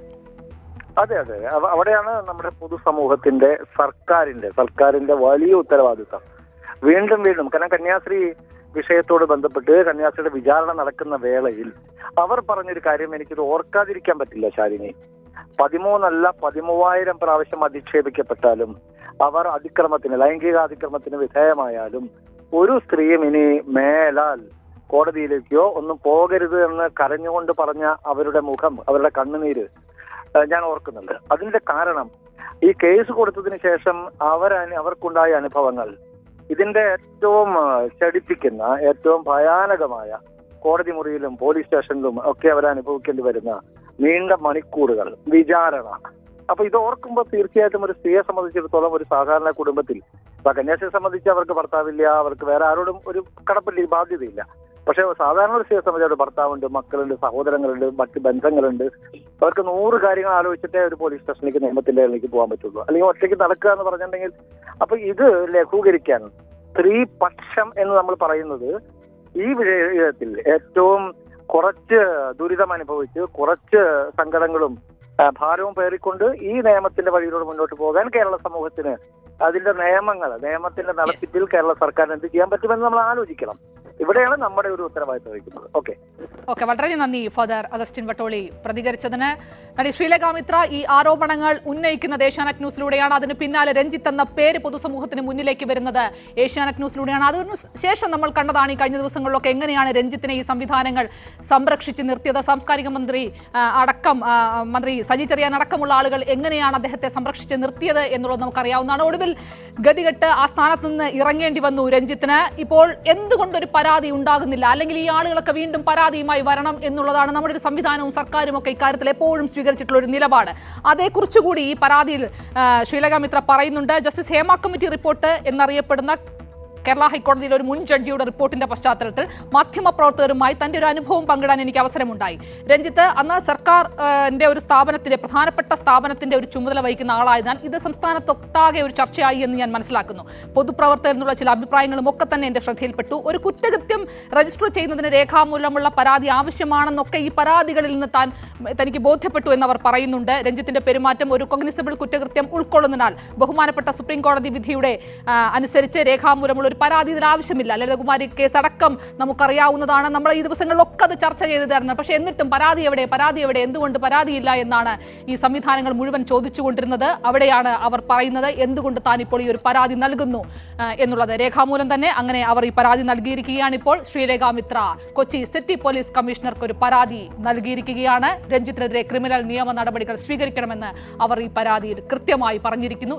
അതെ അതെ അവ- അവിടെയാണ് നമ്മുടെ പൊതുസമൂഹത്തിന്റെ സർക്കാരിന്റെ സർക്കാരിന്റെ വലിയ ഉത്തരവാദിത്തം വീണ്ടും വീണ്ടും കാരണം കന്യാസ്ത്രീ വിഷയത്തോട് ബന്ധപ്പെട്ട് കന്യാസ്ത്രീയുടെ വിചാരണ നടക്കുന്ന വേളയിൽ അവർ പറഞ്ഞൊരു കാര്യം എനിക്കിത് ഓർക്കാതിരിക്കാൻ പറ്റില്ല ശാലിനി പതിമൂന്നല്ല പതിമൂവായിരം പ്രാവശ്യം അധിക്ഷേപിക്കപ്പെട്ടാലും അവർ അതിക്രമത്തിന് ലൈംഗിക അതിക്രമത്തിന് വിധേയമായാലും ഒരു സ്ത്രീയും ഇനി മേലാൽ കോടതിയിലേക്കോ ഒന്നും പോകരുത് എന്ന് കരഞ്ഞുകൊണ്ട് പറഞ്ഞ അവരുടെ മുഖം അവരുടെ കണ്ണുനീര് ഏഹ് ഞാൻ ഓർക്കുന്നുണ്ട് അതിന്റെ കാരണം ഈ കേസ് കൊടുത്തതിന് ശേഷം അവർ അവർക്കുണ്ടായ അനുഭവങ്ങൾ ഇതിന്റെ ഏറ്റവും ആ, ചടിപ്പിക്കുന്ന ഏറ്റവും ഭയാനകമായ കോടതി മുറിയിലും പോലീസ് സ്റ്റേഷനിലും ഒക്കെ അവർ അനുഭവിക്കേണ്ടി വരുന്ന നീണ്ട മണിക്കൂറുകൾ വിചാരണ അപ്പൊ ഇത് ഓർക്കുമ്പോൾ തീർച്ചയായിട്ടും ഒരു സ്ത്രീയെ സംബന്ധിച്ചിടത്തോളം ഒരു സാധാരണ കുടുംബത്തിൽ ഇപ്പൊ കന്യാസിയെ സംബന്ധിച്ച് അവർക്ക് ഭർത്താവില്ല അവർക്ക് വേറെ ആരോടും ഒരു കടപ്പില്ല ബാധ്യതയില്ല പക്ഷെ സാധാരണ ഒരു സ്ത്രീയെ സംബന്ധിച്ച് ഭർത്താവുണ്ട് മക്കളുണ്ട് സഹോദരങ്ങളുണ്ട് മറ്റ് ബന്ധങ്ങളുണ്ട് അവർക്ക് നൂറ് കാര്യങ്ങൾ ആലോചിച്ചിട്ടേ ഒരു പോലീസ് സ്റ്റേഷനിലേക്ക് നിയമത്തിന്റെ അതിലേക്ക് പോകാൻ പറ്റുള്ളൂ അല്ലെങ്കിൽ ഒറ്റയ്ക്ക് നടക്കുക എന്ന് പറഞ്ഞിട്ടുണ്ടെങ്കിൽ അപ്പൊ ഇത് ലഘൂകരിക്കാൻ സ്ത്രീപക്ഷം എന്ന് നമ്മൾ പറയുന്നത് ഈ വിഷയത്തിൽ ഏറ്റവും കുറച്ച് ദുരിതം അനുഭവിച്ച് കുറച്ച് സങ്കടങ്ങളും ആ, ഭാരവും പേറിക്കൊണ്ട് ഈ നിയമത്തിന്റെ വഴിയിലൂടെ മുന്നോട്ട് പോകാൻ കേരള സമൂഹത്തിന് അതിന്റെ നിയമങ്ങൾ നിയമത്തിന്റെ നടത്തിപ്പിൽ കേരള സർക്കാരിന് എന്ത് ചെയ്യാൻ പറ്റുമെന്ന് നമ്മൾ ആലോചിക്കണം ഇവിടെയാണ് നമ്മുടെ ഒരു ഉത്തരവാദിത്തം വഹിക്കുന്നത് ഓക്കെ
ഓക്കെ വളരെ നന്ദി ഫാദർ അഗസ്റ്റിൻ വട്ടോളി പ്രതികരിച്ചതിന് നടി ശ്രീലേഖ മിത്ര ഈ ആരോപണങ്ങൾ ഉന്നയിക്കുന്നത് ഏഷ്യാനെറ്റ് ന്യൂസിലൂടെയാണ് അതിന് പിന്നാലെ രഞ്ജിത്ത് എന്ന പേര് പൊതുസമൂഹത്തിന് മുന്നിലേക്ക് വരുന്നത് ഏഷ്യാനെറ്റ് ന്യൂസിലൂടെയാണ് അതിനു ശേഷം നമ്മൾ കണ്ടതാണ് ഈ കഴിഞ്ഞ ദിവസങ്ങളിലൊക്കെ എങ്ങനെയാണ് രഞ്ജിത്തിനെ ഈ സംവിധാനങ്ങൾ സംരക്ഷിച്ച് നിർത്തിയത് സാംസ്കാരിക മന്ത്രി ആ, അടക്കം ആ, മന്ത്രി സജി ചെറിയാൻ അടക്കമുള്ള ആളുകൾ എങ്ങനെയാണ് അദ്ദേഹത്തെ സംരക്ഷിച്ച് നിർത്തിയത് എന്നുള്ളത് നമുക്കറിയാവുന്നതാണ് ഒടുവിൽ ഗതികെട്ട് ആ സ്ഥാനത്ത് നിന്ന് ഇറങ്ങേണ്ടി വന്നു രഞ്ജിത്തിന് ഇപ്പോൾ എന്തുകൊണ്ടൊരു പരാതി ഉണ്ടാകുന്നില്ല അല്ലെങ്കിൽ ഈ ആളുകളൊക്കെ വീണ്ടും പരാതിയുമായി വരണം എന്നുള്ളതാണ് നമ്മുടെ ഒരു സംവിധാനവും സർക്കാരും ഒക്കെ ഇക്കാര്യത്തിൽ എപ്പോഴും സ്വീകരിച്ചിട്ടുള്ള ഒരു നിലപാട് അതേക്കുറിച്ചുകൂടി ഈ പരാതിയിൽ ആ, ശ്രീലേഖ മിത്ര പറയുന്നുണ്ട് ജസ്റ്റിസ് ഹേമ കമ്മിറ്റി റിപ്പോർട്ട് എന്നറിയപ്പെടുന്ന കേരള ഹൈക്കോടതിയിലെ ഒരു മുൻ ജഡ്ജിയുടെ റിപ്പോർട്ടിന്റെ പശ്ചാത്തലത്തിൽ മാധ്യമപ്രവർത്തകരുമായി തന്റെ ഒരു അനുഭവം പങ്കിടാൻ എനിക്ക് അവസരമുണ്ടായി രഞ്ജിത്ത് അന്ന് സർക്കാർ ആ, ന്റെ ഒരു സ്ഥാപനത്തിന്റെ പ്രധാനപ്പെട്ട സ്ഥാപനത്തിന്റെ ഒരു ചുമതല വഹിക്കുന്ന ആളായതിനാൽ ഇത് സംസ്ഥാനത്തൊട്ടാകെ ഒരു ചർച്ചയായി എന്ന് ഞാൻ മനസ്സിലാക്കുന്നു പൊതുപ്രവർത്തകർ എന്നുള്ള ചില അഭിപ്രായങ്ങളും ഒക്കെ തന്നെ എന്റെ ശ്രദ്ധയിൽപ്പെട്ടു ഒരു കുറ്റകൃത്യം രജിസ്റ്റർ ചെയ്യുന്നതിന് രേഖാമൂലമുള്ള പരാതി ആവശ്യമാണെന്നൊക്കെ ഈ പരാതികളിൽ നിന്ന് താൻ തനിക്ക് ബോധ്യപ്പെട്ടു എന്ന് അവർ പറയുന്നുണ്ട് രഞ്ജിത്തിന്റെ പെരുമാറ്റം ഒരു കൊഗ്നിസിബിൾ കുറ്റകൃത്യം ഉൾക്കൊള്ളുന്നതിനാൽ ബഹുമാനപ്പെട്ട സുപ്രീം കോടതി വിധിയുടെ ആ, അനുസരിച്ച് രേഖാമൂലമുള്ള ഒരു പരാതി ഇതിൽ ആവശ്യമില്ല ലളിതകുമാരി കേസ് അടക്കം നമുക്കറിയാവുന്നതാണ് നമ്മൾ ഈ ദിവസങ്ങളിലൊക്കെ അത് ചർച്ച ചെയ്തു തരുന്നത് പക്ഷേ എന്നിട്ടും പരാതി എവിടെ പരാതി എവിടെ എന്തുകൊണ്ട് പരാതിയില്ല എന്നാണ് ഈ സംവിധാനങ്ങൾ മുഴുവൻ ചോദിച്ചുകൊണ്ടിരുന്നത് അവിടെയാണ് അവർ പറയുന്നത് എന്തുകൊണ്ട് താൻ ഇപ്പോൾ ഈ ഒരു പരാതി നൽകുന്നു ആ, എന്നുള്ളത് രേഖാമൂലം തന്നെ അങ്ങനെ അവർ ഈ പരാതി നൽകിയിരിക്കുകയാണ് ഇപ്പോൾ ശ്രീരേഖ മിത്ര കൊച്ചി സിറ്റി പോലീസ് കമ്മീഷണർക്ക് ഒരു പരാതി നൽകിയിരിക്കുകയാണ് രഞ്ജിത്തിനെതിരെ ക്രിമിനൽ നിയമ നടപടികൾ സ്വീകരിക്കണമെന്ന് അവർ ഈ പരാതിയിൽ കൃത്യമായി പറഞ്ഞിരിക്കുന്നു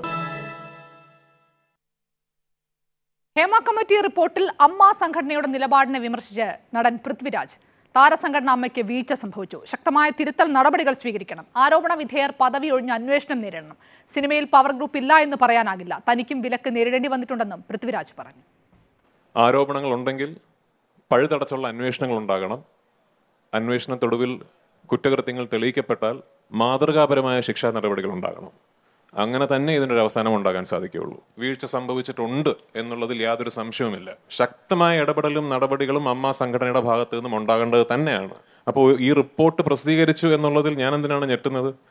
ഹേമ കമ്മിറ്റി റിപ്പോർട്ടിൽ അമ്മ സംഘടനയുടെ നിലപാടിനെ വിമർശിച്ച് നടൻ പൃഥ്വിരാജ് താരസംഘടന അമ്മയ്ക്ക് വീഴ്ച സംഭവിച്ചു ശക്തമായ തിരുത്തൽ നടപടികൾ സ്വീകരിക്കണം ആരോപണ വിധേയർ പദവി ഒഴിഞ്ഞ് അന്വേഷണം നേരിടണം സിനിമയിൽ പവർ ഗ്രൂപ്പ് ഇല്ല എന്ന് പറയാനാകില്ല തനിക്കും വിലക്ക് നേരിടേണ്ടി വന്നിട്ടുണ്ടെന്നും പൃഥ്വിരാജ് പറഞ്ഞു
ആരോപണങ്ങൾ ഉണ്ടെങ്കിൽ പഴുതടച്ചുള്ള അന്വേഷണങ്ങൾ ഉണ്ടാകണം അന്വേഷണത്തൊടുവിൽ കുറ്റകൃത്യങ്ങൾ തെളിയിക്കപ്പെട്ടാൽ മാതൃകാപരമായ ശിക്ഷാ നടപടികൾ ഉണ്ടാകണം അങ്ങനെ തന്നെ ഇതിനൊരു അവസാനം ഉണ്ടാകാൻ സാധിക്കുകയുള്ളൂ വീഴ്ച സംഭവിച്ചിട്ടുണ്ട് എന്നുള്ളതിൽ യാതൊരു സംശയവുമില്ല ശക്തമായ ഇടപെടലും നടപടികളും അമ്മ സംഘടനയുടെ ഭാഗത്ത് നിന്നും ഉണ്ടാകേണ്ടത് തന്നെയാണ് അപ്പോൾ ഈ റിപ്പോർട്ട് പ്രസിദ്ധീകരിച്ചു എന്നുള്ളതിൽ ഞാൻ എന്തിനാണ് ഞെട്ടുന്നത്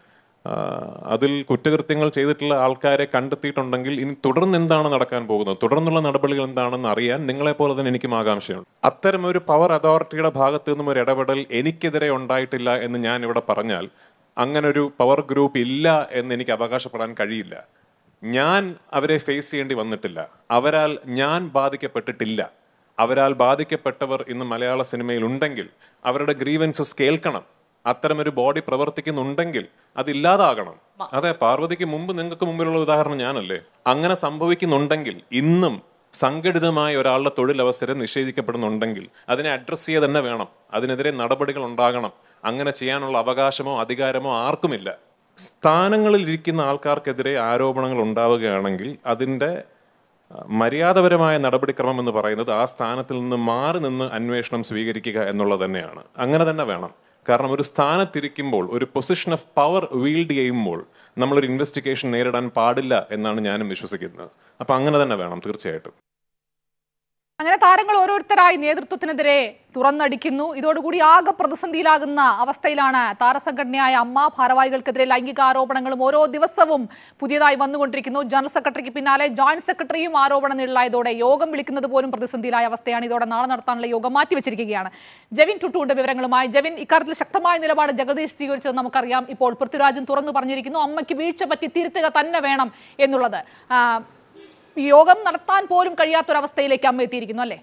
ആ, അതിൽ കുറ്റകൃത്യങ്ങൾ ചെയ്തിട്ടുള്ള ആൾക്കാരെ കണ്ടെത്തിയിട്ടുണ്ടെങ്കിൽ ഇനി തുടർന്ന് എന്താണ് നടക്കാൻ പോകുന്നത് തുടർന്നുള്ള നടപടികൾ എന്താണെന്ന് അറിയാൻ നിങ്ങളെപ്പോലെ തന്നെ എനിക്കും ആകാംക്ഷയുണ്ട് അത്തരം ഒരു പവർ അതോറിറ്റിയുടെ ഭാഗത്തു നിന്നും ഒരു ഇടപെടൽ എനിക്കെതിരെ ഉണ്ടായിട്ടില്ല എന്ന് ഞാൻ ഇവിടെ പറഞ്ഞാൽ അങ്ങനെ ഒരു പവർ ഗ്രൂപ്പ് ഇല്ല എന്ന് എനിക്ക് അവകാശപ്പെടാൻ കഴിയില്ല ഞാൻ അവരെ ഫേസ് ചെയ്യേണ്ടി വന്നിട്ടില്ല അവരാൽ ഞാൻ ബാധിക്കപ്പെട്ടിട്ടില്ല അവരാൽ ബാധിക്കപ്പെട്ടവർ ഇന്ന് മലയാള സിനിമയിൽ ഉണ്ടെങ്കിൽ അവരുടെ ഗ്രീവൻസസ് കേൾക്കണം അത്തരമൊരു ബോഡി പ്രവർത്തിക്കുന്നുണ്ടെങ്കിൽ അത് ഇല്ലാതാകണം അതെ പാർവതിക്ക് മുമ്പ് നിങ്ങൾക്ക് മുമ്പിലുള്ള ഉദാഹരണം ഞാനല്ലേ അങ്ങനെ സംഭവിക്കുന്നുണ്ടെങ്കിൽ ഇന്നും സംഘടിതമായ ഒരാളുടെ തൊഴിലവസരം നിഷേധിക്കപ്പെടുന്നുണ്ടെങ്കിൽ അതിനെ അഡ്രസ്സ് ചെയ്യുക തന്നെ വേണം അതിനെതിരെ നടപടികൾ ഉണ്ടാകണം അങ്ങനെ ചെയ്യാനുള്ള അവകാശമോ അധികാരമോ ആർക്കുമില്ല സ്ഥാനങ്ങളിൽ ഇരിക്കുന്ന ആൾക്കാർക്കെതിരെ ആരോപണങ്ങൾ ഉണ്ടാവുകയാണെങ്കിൽ അതിൻ്റെ അഹ്, മര്യാദപരമായ നടപടിക്രമം എന്ന് പറയുന്നത് ആ സ്ഥാനത്തിൽ നിന്ന് മാറി നിന്ന് അന്വേഷണം സ്വീകരിക്കുക എന്നുള്ളത് തന്നെയാണ് അങ്ങനെ തന്നെ വേണം കാരണം ഒരു സ്ഥാനത്തിരിക്കുമ്പോൾ ഒരു പൊസിഷൻ ഓഫ് പവർ വീൽഡ് ചെയ്യുമ്പോൾ നമ്മളൊരു ഇൻവെസ്റ്റിഗേഷൻ നേരിടാൻ പാടില്ല എന്നാണ് ഞാനും വിശ്വസിക്കുന്നത് അപ്പം അങ്ങനെ തന്നെ വേണം തീർച്ചയായിട്ടും
അങ്ങനെ താരങ്ങൾ ഓരോരുത്തരായി നേതൃത്വത്തിനെതിരെ തുറന്നടിക്കുന്നു ഇതോടുകൂടി ആകെ പ്രതിസന്ധിയിലാകുന്ന അവസ്ഥയിലാണ് താരസംഘടനയായ അമ്മ ഭാരവാഹികൾക്കെതിരെ ലൈംഗിക ആരോപണങ്ങളും ഓരോ ദിവസവും പുതിയതായി വന്നുകൊണ്ടിരിക്കുന്നു ജനറൽ സെക്രട്ടറിക്ക് പിന്നാലെ ജോയിന്റ് സെക്രട്ടറിയും ആരോപണം നീളായതോടെ യോഗം വിളിക്കുന്നത് പോലും പ്രതിസന്ധിയിലായ അവസ്ഥയാണ് ഇതോടെ നാളെ നടത്താനുള്ള യോഗം മാറ്റിവെച്ചിരിക്കുകയാണ് ജെവിൻ ടുട്ടുവിന്റെ വിവരങ്ങളുമായി ജെവിൻ ഇക്കാര്യത്തിൽ ശക്തമായ നിലപാട് ജഗദീഷ് സ്വീകരിച്ചത് നമുക്കറിയാം ഇപ്പോൾ പൃഥ്വിരാജൻ തുറന്നു പറഞ്ഞിരിക്കുന്നു അമ്മയ്ക്ക് വീഴ്ച പറ്റി തിരുത്തുക തന്നെ വേണം എന്നുള്ളത് ആ, ഈ യോഗം നടത്താൻ പോലും കഴിയാത്തൊരവസ്ഥയിലേക്ക് അമ്മ എത്തിയിരിക്കുന്നു അല്ലേ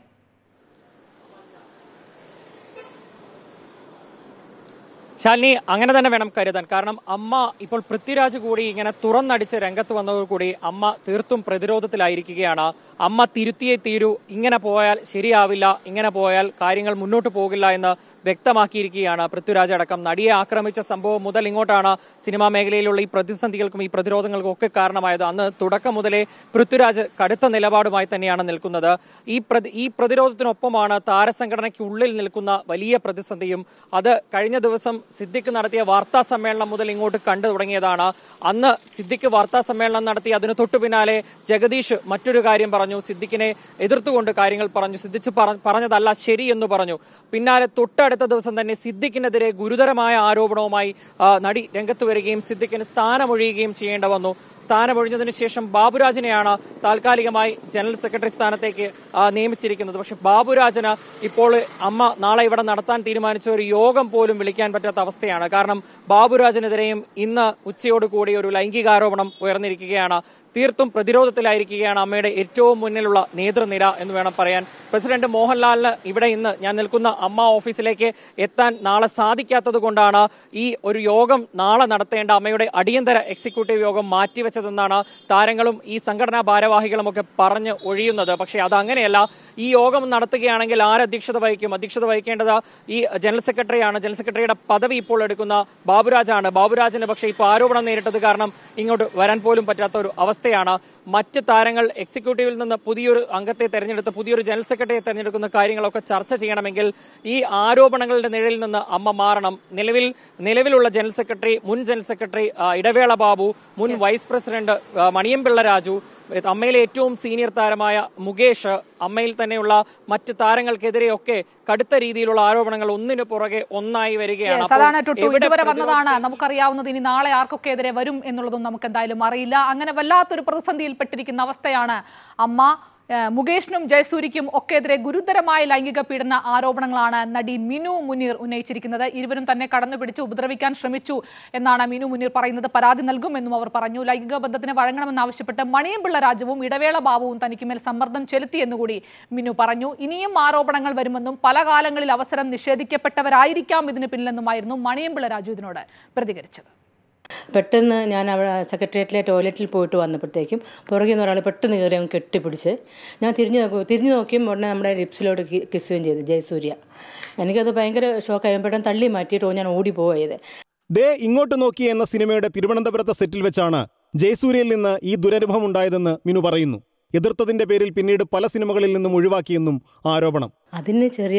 ശാലിനി അങ്ങനെ തന്നെ വേണം കരുതാൻ കാരണം അമ്മ ഇപ്പോൾ പൃഥ്വിരാജ് കൂടി ഇങ്ങനെ തുറന്നടിച്ച് രംഗത്ത് വന്നതോടുകൂടി അമ്മ തീർത്തും പ്രതിരോധത്തിലായിരിക്കുകയാണ് അമ്മ തിരുത്തിയേ തീരൂ ഇങ്ങനെ പോയാൽ ശരിയാവില്ല ഇങ്ങനെ പോയാൽ കാര്യങ്ങൾ മുന്നോട്ട് പോകില്ല എന്ന് വ്യക്തമാക്കിയിരിക്കുകയാണ് പൃഥ്വിരാജ് അടക്കം നടിയെ ആക്രമിച്ച സംഭവം മുതൽ ഇങ്ങോട്ടാണ് സിനിമാ മേഖലയിലുള്ള ഈ പ്രതിസന്ധികൾക്കും ഈ പ്രതിരോധങ്ങൾക്കും ഒക്കെ കാരണമായത് അന്ന് തുടക്കം മുതലേ പൃഥ്വിരാജ് കടുത്ത നിലപാടുമായി തന്നെയാണ് നിൽക്കുന്നത് ഈ പ്രതി ഈ പ്രതിരോധത്തിനൊപ്പമാണ് താരസംഘടനയ്ക്കുള്ളിൽ നിൽക്കുന്ന വലിയ പ്രതിസന്ധിയും അത് കഴിഞ്ഞ ദിവസം സിദ്ദിഖ് നടത്തിയ വാർത്താ സമ്മേളനം മുതൽ ഇങ്ങോട്ട് കണ്ടു തുടങ്ങിയതാണ് അന്ന് സിദ്ദിഖ് വാർത്താ സമ്മേളനം നടത്തി അതിന് തൊട്ടു പിന്നാലെ ജഗദീഷ് മറ്റൊരു കാര്യം പറഞ്ഞു സിദ്ദിഖിനെ എതിർത്തുകൊണ്ട് കാര്യങ്ങൾ പറഞ്ഞു സിദ്ദിഖ് പറ- പറഞ്ഞതല്ല ശരി എന്ന് പറഞ്ഞു പിന്നാലെ തൊട്ടടുത്ത ദിവസം തന്നെ സിദ്ദിഖിനെതിരെ ഗുരുതരമായ ആരോപണവുമായി ആ, നടി രംഗത്ത് വരികയും സിദ്ദിഖിന് സ്ഥാനമൊഴിയുകയും ചെയ്യേണ്ട വന്നു സ്ഥാനമൊഴിഞ്ഞതിനു ശേഷം ബാബുരാജിനെയാണ് താൽക്കാലികമായി ജനറൽ സെക്രട്ടറി സ്ഥാനത്തേക്ക് ആ, നിയമിച്ചിരിക്കുന്നത് പക്ഷെ ബാബുരാജന് ഇപ്പോൾ അമ്മ നാളെ ഇവിടെ നടത്താൻ തീരുമാനിച്ച ഒരു യോഗം പോലും വിളിക്കാൻ പറ്റാത്ത അവസ്ഥയാണ് കാരണം ബാബുരാജിനെതിരെയും ഇന്ന് ഉച്ചയോടുകൂടി ഒരു ലൈംഗികാരോപണം ഉയർന്നിരിക്കുകയാണ് തീർത്തും പ്രതിരോധത്തിലായിരിക്കുകയാണ് അമ്മയുടെ ഏറ്റവും മുന്നിലുള്ള നേതൃനിര എന്ന് വേണം പറയാൻ പ്രസിഡന്റ് മോഹൻലാലിന് ഇവിടെ ഇന്ന് ഞാൻ നിൽക്കുന്ന അമ്മ ഓഫീസിലേക്ക് എത്താൻ നാളെ സാധിക്കാത്തത് കൊണ്ടാണ് ഈ ഒരു യോഗം നാളെ നടത്തേണ്ട അമ്മയുടെ അടിയന്തര എക്സിക്യൂട്ടീവ് യോഗം മാറ്റിവെച്ചതെന്നാണ് താരങ്ങളും ഈ സംഘടനാ ഭാരവാഹികളും ഒക്കെ പറഞ്ഞ് ഒഴിയുന്നത് പക്ഷേ അതങ്ങനെയല്ല ഈ യോഗം നടത്തുകയാണെങ്കിൽ ആര് അധ്യക്ഷത വഹിക്കും അധ്യക്ഷത വഹിക്കേണ്ടത് ഈ ജനറൽ സെക്രട്ടറിയാണ് ജനറൽ സെക്രട്ടറിയുടെ പദവി ഇപ്പോൾ എടുക്കുന്ന ബാബുരാജാണ് ബാബുരാജിന് പക്ഷേ ഇപ്പോൾ ആരോപണം നേരിട്ടത് കാരണം ഇങ്ങോട്ട് വരാൻ പോലും പറ്റാത്ത ഒരു അവസ്ഥയാണ് മറ്റ് താരങ്ങൾ എക്സിക്യൂട്ടീവിൽ നിന്ന് പുതിയൊരു അംഗത്തെ തെരഞ്ഞെടുത്ത് പുതിയൊരു ജനറൽ സെക്രട്ടറിയെ തെരഞ്ഞെടുക്കുന്ന കാര്യങ്ങളൊക്കെ ചർച്ച ചെയ്യണമെങ്കിൽ ഈ ആരോപണങ്ങളുടെ നിഴലിൽ നിന്ന് അമ്മ മാറണം നിലവിൽ നിലവിലുള്ള ജനറൽ സെക്രട്ടറി മുൻ ജനറൽ സെക്രട്ടറി ആ, ഇടവേള ബാബു മുൻ വൈസ് പ്രസിഡന്റ് ആ, മണിയമ്പിള്ള രാജു അമ്മയിലെ ഏറ്റവും സീനിയർ താരമായ മുകേഷ് അമ്മയിൽ തന്നെയുള്ള മറ്റ് താരങ്ങൾക്കെതിരെയൊക്കെ കടുത്ത രീതിയിലുള്ള ആരോപണങ്ങൾ ഒന്നിനു പുറകെ ഒന്നായി വരികയാണ്
Yes,
അപ്പോൾ
അതാണ് ടുട്ടു
എവിടെ
ഇതുവരെ
പ്രതിരോധ-
വന്നതാണ് നമുക്കറിയാവുന്നത് ഇനി നാളെ ആർക്കൊക്കെ എതിരെ വരും എന്നുള്ളതും നമുക്ക് എന്തായാലും അറിയില്ല അങ്ങനെ വല്ലാത്തൊരു പ്രതിസന്ധിയിൽപ്പെട്ടിരിക്കുന്ന അവസ്ഥയാണ് അമ്മ ഏഹ്, മുകേഷിനും ജയസൂരിക്കും ഒക്കെ എതിരെ ഗുരുതരമായ ലൈംഗിക പീഡന ആരോപണങ്ങളാണ് നടി മിനു മുനീർ ഉന്നയിച്ചിരിക്കുന്നത് ഇരുവരും തന്നെ കടന്നു പിടിച്ച് ഉപദ്രവിക്കാൻ ശ്രമിച്ചു എന്നാണ് മിനു മുനീർ പറയുന്നത് പരാതി നൽകുമെന്നും അവർ പറഞ്ഞു ലൈംഗിക ബന്ധത്തിന് വഴങ്ങണമെന്നാവശ്യപ്പെട്ട് മണിയമ്പിള്ള രാജുവും ഇടവേള ബാബുവും തനിക്ക് മേൽ സമ്മർദ്ദം ചെലുത്തിയെന്നുകൂടി മിനു പറഞ്ഞു ഇനിയും ആരോപണങ്ങൾ വരുമെന്നും പല കാലങ്ങളിൽ അവസരം നിഷേധിക്കപ്പെട്ടവരായിരിക്കാം ഇതിന് പിന്നിലെന്നുമായിരുന്നു മണിയമ്പിള്ള രാജു ഇതിനോട് പ്രതികരിച്ചത്
പെട്ടെന്ന് ഞാൻ അവിടെ സെക്രട്ടേറിയറ്റിലെ ടോയ്ലറ്റിൽ പോയിട്ട് വന്നപ്പോഴത്തേക്കും പുറകിൽ നിന്ന് ഒരാൾ പെട്ടെന്ന് കയറി അവൻ കെട്ടിപ്പിടിച്ച് ഞാൻ തിരിഞ്ഞു നോക്കും തിരിഞ്ഞു നോക്കിയും ഉടനെ നമ്മുടെ ലിപ്സിലോട്ട് കി- കിസ്സുകയും ചെയ്തു ജയസൂര്യ എനിക്കത് ഭയങ്കര ഷോക്കായി പെട്ടെന്ന് തള്ളി മാറ്റിയിട്ട് ഞാൻ ഓടി പോയത്
ദേ ഇങ്ങോട്ട് നോക്കി എന്ന സിനിമയുടെ തിരുവനന്തപുരത്തെ സെറ്റിൽ വെച്ചാണ് ജയസൂര്യയിൽ നിന്ന് ഈ ദുരനുഭവം ഉണ്ടായതെന്ന് മിനു പറയുന്നു എതിർത്തതിന്റെ പേരിൽ പിന്നീട് പല സിനിമകളിൽ നിന്നും ഒഴിവാക്കിയെന്നും ആരോപണം
അതിന് ചെറിയ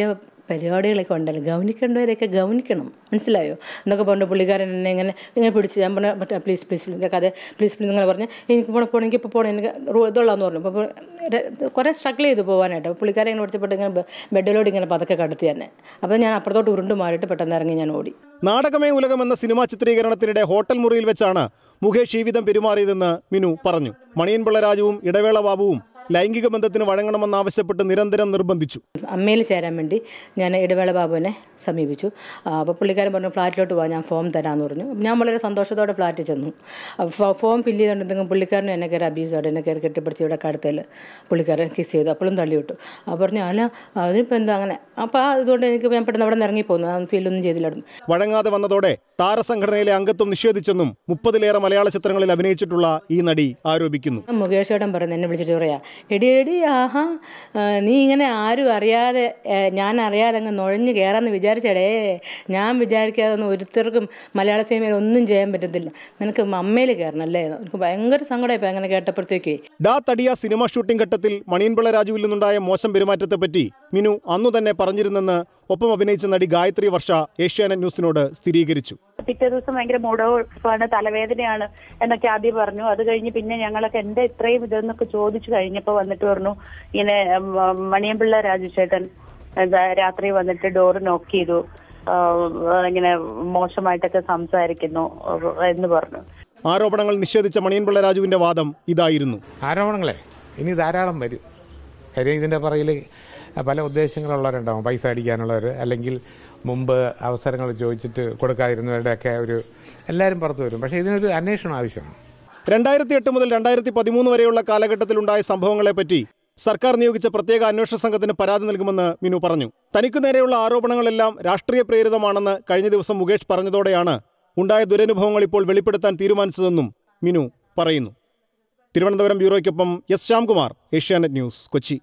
പരിപാടികളൊക്കെ ഉണ്ടല്ലോ ഗൗനിക്കേണ്ടവരെയൊക്കെ ഗൗനിക്കണം മനസ്സിലായോ എന്നൊക്കെ പറഞ്ഞു പുള്ളിക്കാരൻ എന്നെ ഇങ്ങനെ ഇങ്ങനെ പിടിച്ച് ഞാൻ പറഞ്ഞു മറ്റേ പ്ലീസ് പ്ലീസ് പ്ലീസ് കഥ പ്ലീസ് പ്ലീസ് ഇങ്ങനെ പറഞ്ഞ് എനിക്ക് പോകണം പോകണം എനിക്ക് ഇപ്പോൾ പോകണം എനിക്ക് റൂ- ഇതുള്ളതെന്ന് പറഞ്ഞു അപ്പോൾ കുറേ സ്ട്രഗിൾ ചെയ്ത് പോകാനായിട്ട് അപ്പോൾ പുള്ളിക്കാരൻ ഇങ്ങനെ പിടിച്ചപ്പോൾ ഇങ്ങനെ ബെ- ബെഡിലോട്ട് ഇങ്ങനെ പതുക്കെ കടത്തി തന്നെ അപ്പോൾ ഞാൻ അപ്പുറത്തോട്ട് ഉരുണ്ട് മാറിയിട്ട് പെട്ടെന്ന് ഇറങ്ങി ഞാൻ ഓടി
നാടകമേ ഉലകം എന്ന സിനിമാ ചിത്രീകരണത്തിനിടെ ഹോട്ടൽ മുറിയിൽ വെച്ചാണ് മുകേഷ് ഈ വിധം പെരുമാറിയതെന്ന് മിനു പറഞ്ഞു മണിയൻപിള്ള രാജുവും ഇടവേള ബാബുവും ലൈംഗിക ബന്ധത്തിന് വഴങ്ങണമെന്നാവശ്യപ്പെട്ട് നിരന്തരം നിർബന്ധിച്ചു
അമ്മയിൽ ചേരാൻ വേണ്ടി ഞാൻ ഇടവേള ബാബുവിനെ സമീപിച്ചു ആ, അപ്പോൾ പുള്ളിക്കാരൻ പറഞ്ഞു ഫ്ലാറ്റിലോട്ട് പോകാം ഞാൻ ഫോം തരാമെന്ന് പറഞ്ഞു അപ്പോൾ ഞാൻ വളരെ സന്തോഷത്തോടെ ഫ്ലാറ്റിൽ ചെന്നു അപ്പോൾ ഫോ- ഫോം ഫില്ല് ചെയ്തുകൊണ്ടെങ്കിൽ പുള്ളിക്കാരനും എന്നെ കയറി അബ്യൂസോടെ എന്നെ കയറി കെട്ടിപ്പിടിച്ച് ഇവിടെ കടത്തിൽ പുള്ളിക്കാരൻ കിസ് ചെയ്തു അപ്പോഴും തള്ളി വിട്ടു അപ്പോൾ പറഞ്ഞു അല്ല അതിനിപ്പോൾ എന്താ അങ്ങനെ അപ്പോൾ ആ ഇതുകൊണ്ട് എനിക്ക് ഞാൻ പെട്ടെന്ന് അവിടെ നിന്ന് ഇറങ്ങിപ്പോന്നു ആ ഫീലൊന്നും ചെയ്തില്ലായിരുന്നു
വഴങ്ങാതെ വന്നതോടെ താരസംഘടനയിലെ അംഗത്വം നിഷേധിച്ചെന്നും മുപ്പതിലേറെ മലയാള ചിത്രങ്ങളിൽ അഭിനയിച്ചിട്ടുള്ള ഈ നടി ആരോപിക്കുന്നു
മുകേഷ് ഏട്ടൻ പറഞ്ഞു എന്നെ വിളിച്ചിട്ട് പറയാ എടി എടി ആഹാ ആ, നീ ഇങ്ങനെ ആരും അറിയാതെ ഏ, ഞാൻ അറിയാതെ അങ്ങ് നുഴഞ്ഞു കയറാമെന്ന് വിചാരിച്ചടേ ഞാൻ വിചാരിക്കാതെ ഒന്നും ഒരുത്തർക്കും മലയാള സിനിമയിൽ ഒന്നും ചെയ്യാൻ പറ്റത്തില്ല നിനക്ക് അമ്മയിൽ കയറണം അല്ലേ എനിക്ക് ഭയങ്കര സങ്കടമായിപ്പോൾ അങ്ങനെ കേട്ടപ്പോഴത്തേക്കേ
ഡാ തടിയ സിനിമ ഷൂട്ടിംഗ് ഘട്ടത്തിൽ മണിയൻപിള്ള രാജുവിൽ നിന്നുണ്ടായ മോശം പെരുമാറ്റത്തെപ്പറ്റി മിനു അന്നു തന്നെ പറഞ്ഞിരുന്നെന്ന് ഒപ്പം അഭിനയിച്ച നടി ഗായത്രി വർഷ ഏഷ്യാനെറ്റ് ന്യൂസിനോട് സ്ഥിരീകരിച്ചു
പിറ്റേ ദിവസം ഭയങ്കര മൂടോപ്പാണ് തലവേദനയാണ് എന്നൊക്കെ ആദ്യം പറഞ്ഞു അത് കഴിഞ്ഞ് പിന്നെ ഞങ്ങളൊക്കെ എന്താ ഇത്രയും ഇതെന്നൊക്കെ ചോദിച്ചു കഴിഞ്ഞപ്പോൾ വന്നിട്ട് പറഞ്ഞു ഇങ്ങനെ ഉം, ഉം, മണിയമ്പിള്ള രാജുചേട്ടൻ എന്താ രാത്രി വന്നിട്ട് ഡോറ് നോക്ക് ചെയ്തു ആ, ഇങ്ങനെ മോശമായിട്ടൊക്കെ സംസാരിക്കുന്നു എന്ന് പറഞ്ഞു
ആരോപണങ്ങൾ നിഷേധിച്ച മണിയൻപിള്ള രാജുവിന്റെ വാദം ഇതായിരുന്നു
ആരോപണങ്ങളെ ഇനി ധാരാളം വരും കാര്യം ഇതിൻ്റെ പുറകിൽ പല ഉദ്ദേശങ്ങളുള്ളവരുണ്ടാവും പൈസ അടിക്കാനുള്ളവർ അല്ലെങ്കിൽ മുമ്പ് അവസരങ്ങൾ ചോദിച്ചിട്ട് കൊടുക്കാതിരുന്നവരുടെയൊക്കെ ഒരു എല്ലാവരും പുറത്തു വരും പക്ഷേ ഇതിനൊരു അന്വേഷണം ആവശ്യമാണ്
രണ്ടായിരത്തി എട്ട് മുതൽ രണ്ടായിരത്തി പതിമൂന്ന് വരെയുള്ള കാലഘട്ടത്തിലുണ്ടായ സംഭവങ്ങളെപ്പറ്റി സർക്കാർ നിയോഗിച്ച പ്രത്യേക അന്വേഷണ സംഘത്തിന് പരാതി നൽകുമെന്ന് മിനു പറഞ്ഞു തനിക്കു നേരെയുള്ള ആരോപണങ്ങളെല്ലാം രാഷ്ട്രീയ പ്രേരിതമാണെന്ന് കഴിഞ്ഞ ദിവസം മുകേഷ് പറഞ്ഞതോടെയാണ് ഉണ്ടായ ദുരനുഭവങ്ങൾ ഇപ്പോൾ വെളിപ്പെടുത്താൻ തീരുമാനിച്ചതെന്നും മിനു പറയുന്നു തിരുവനന്തപുരം ബ്യൂറോയ്ക്കൊപ്പം S Shyamkumar Asianet news Kochi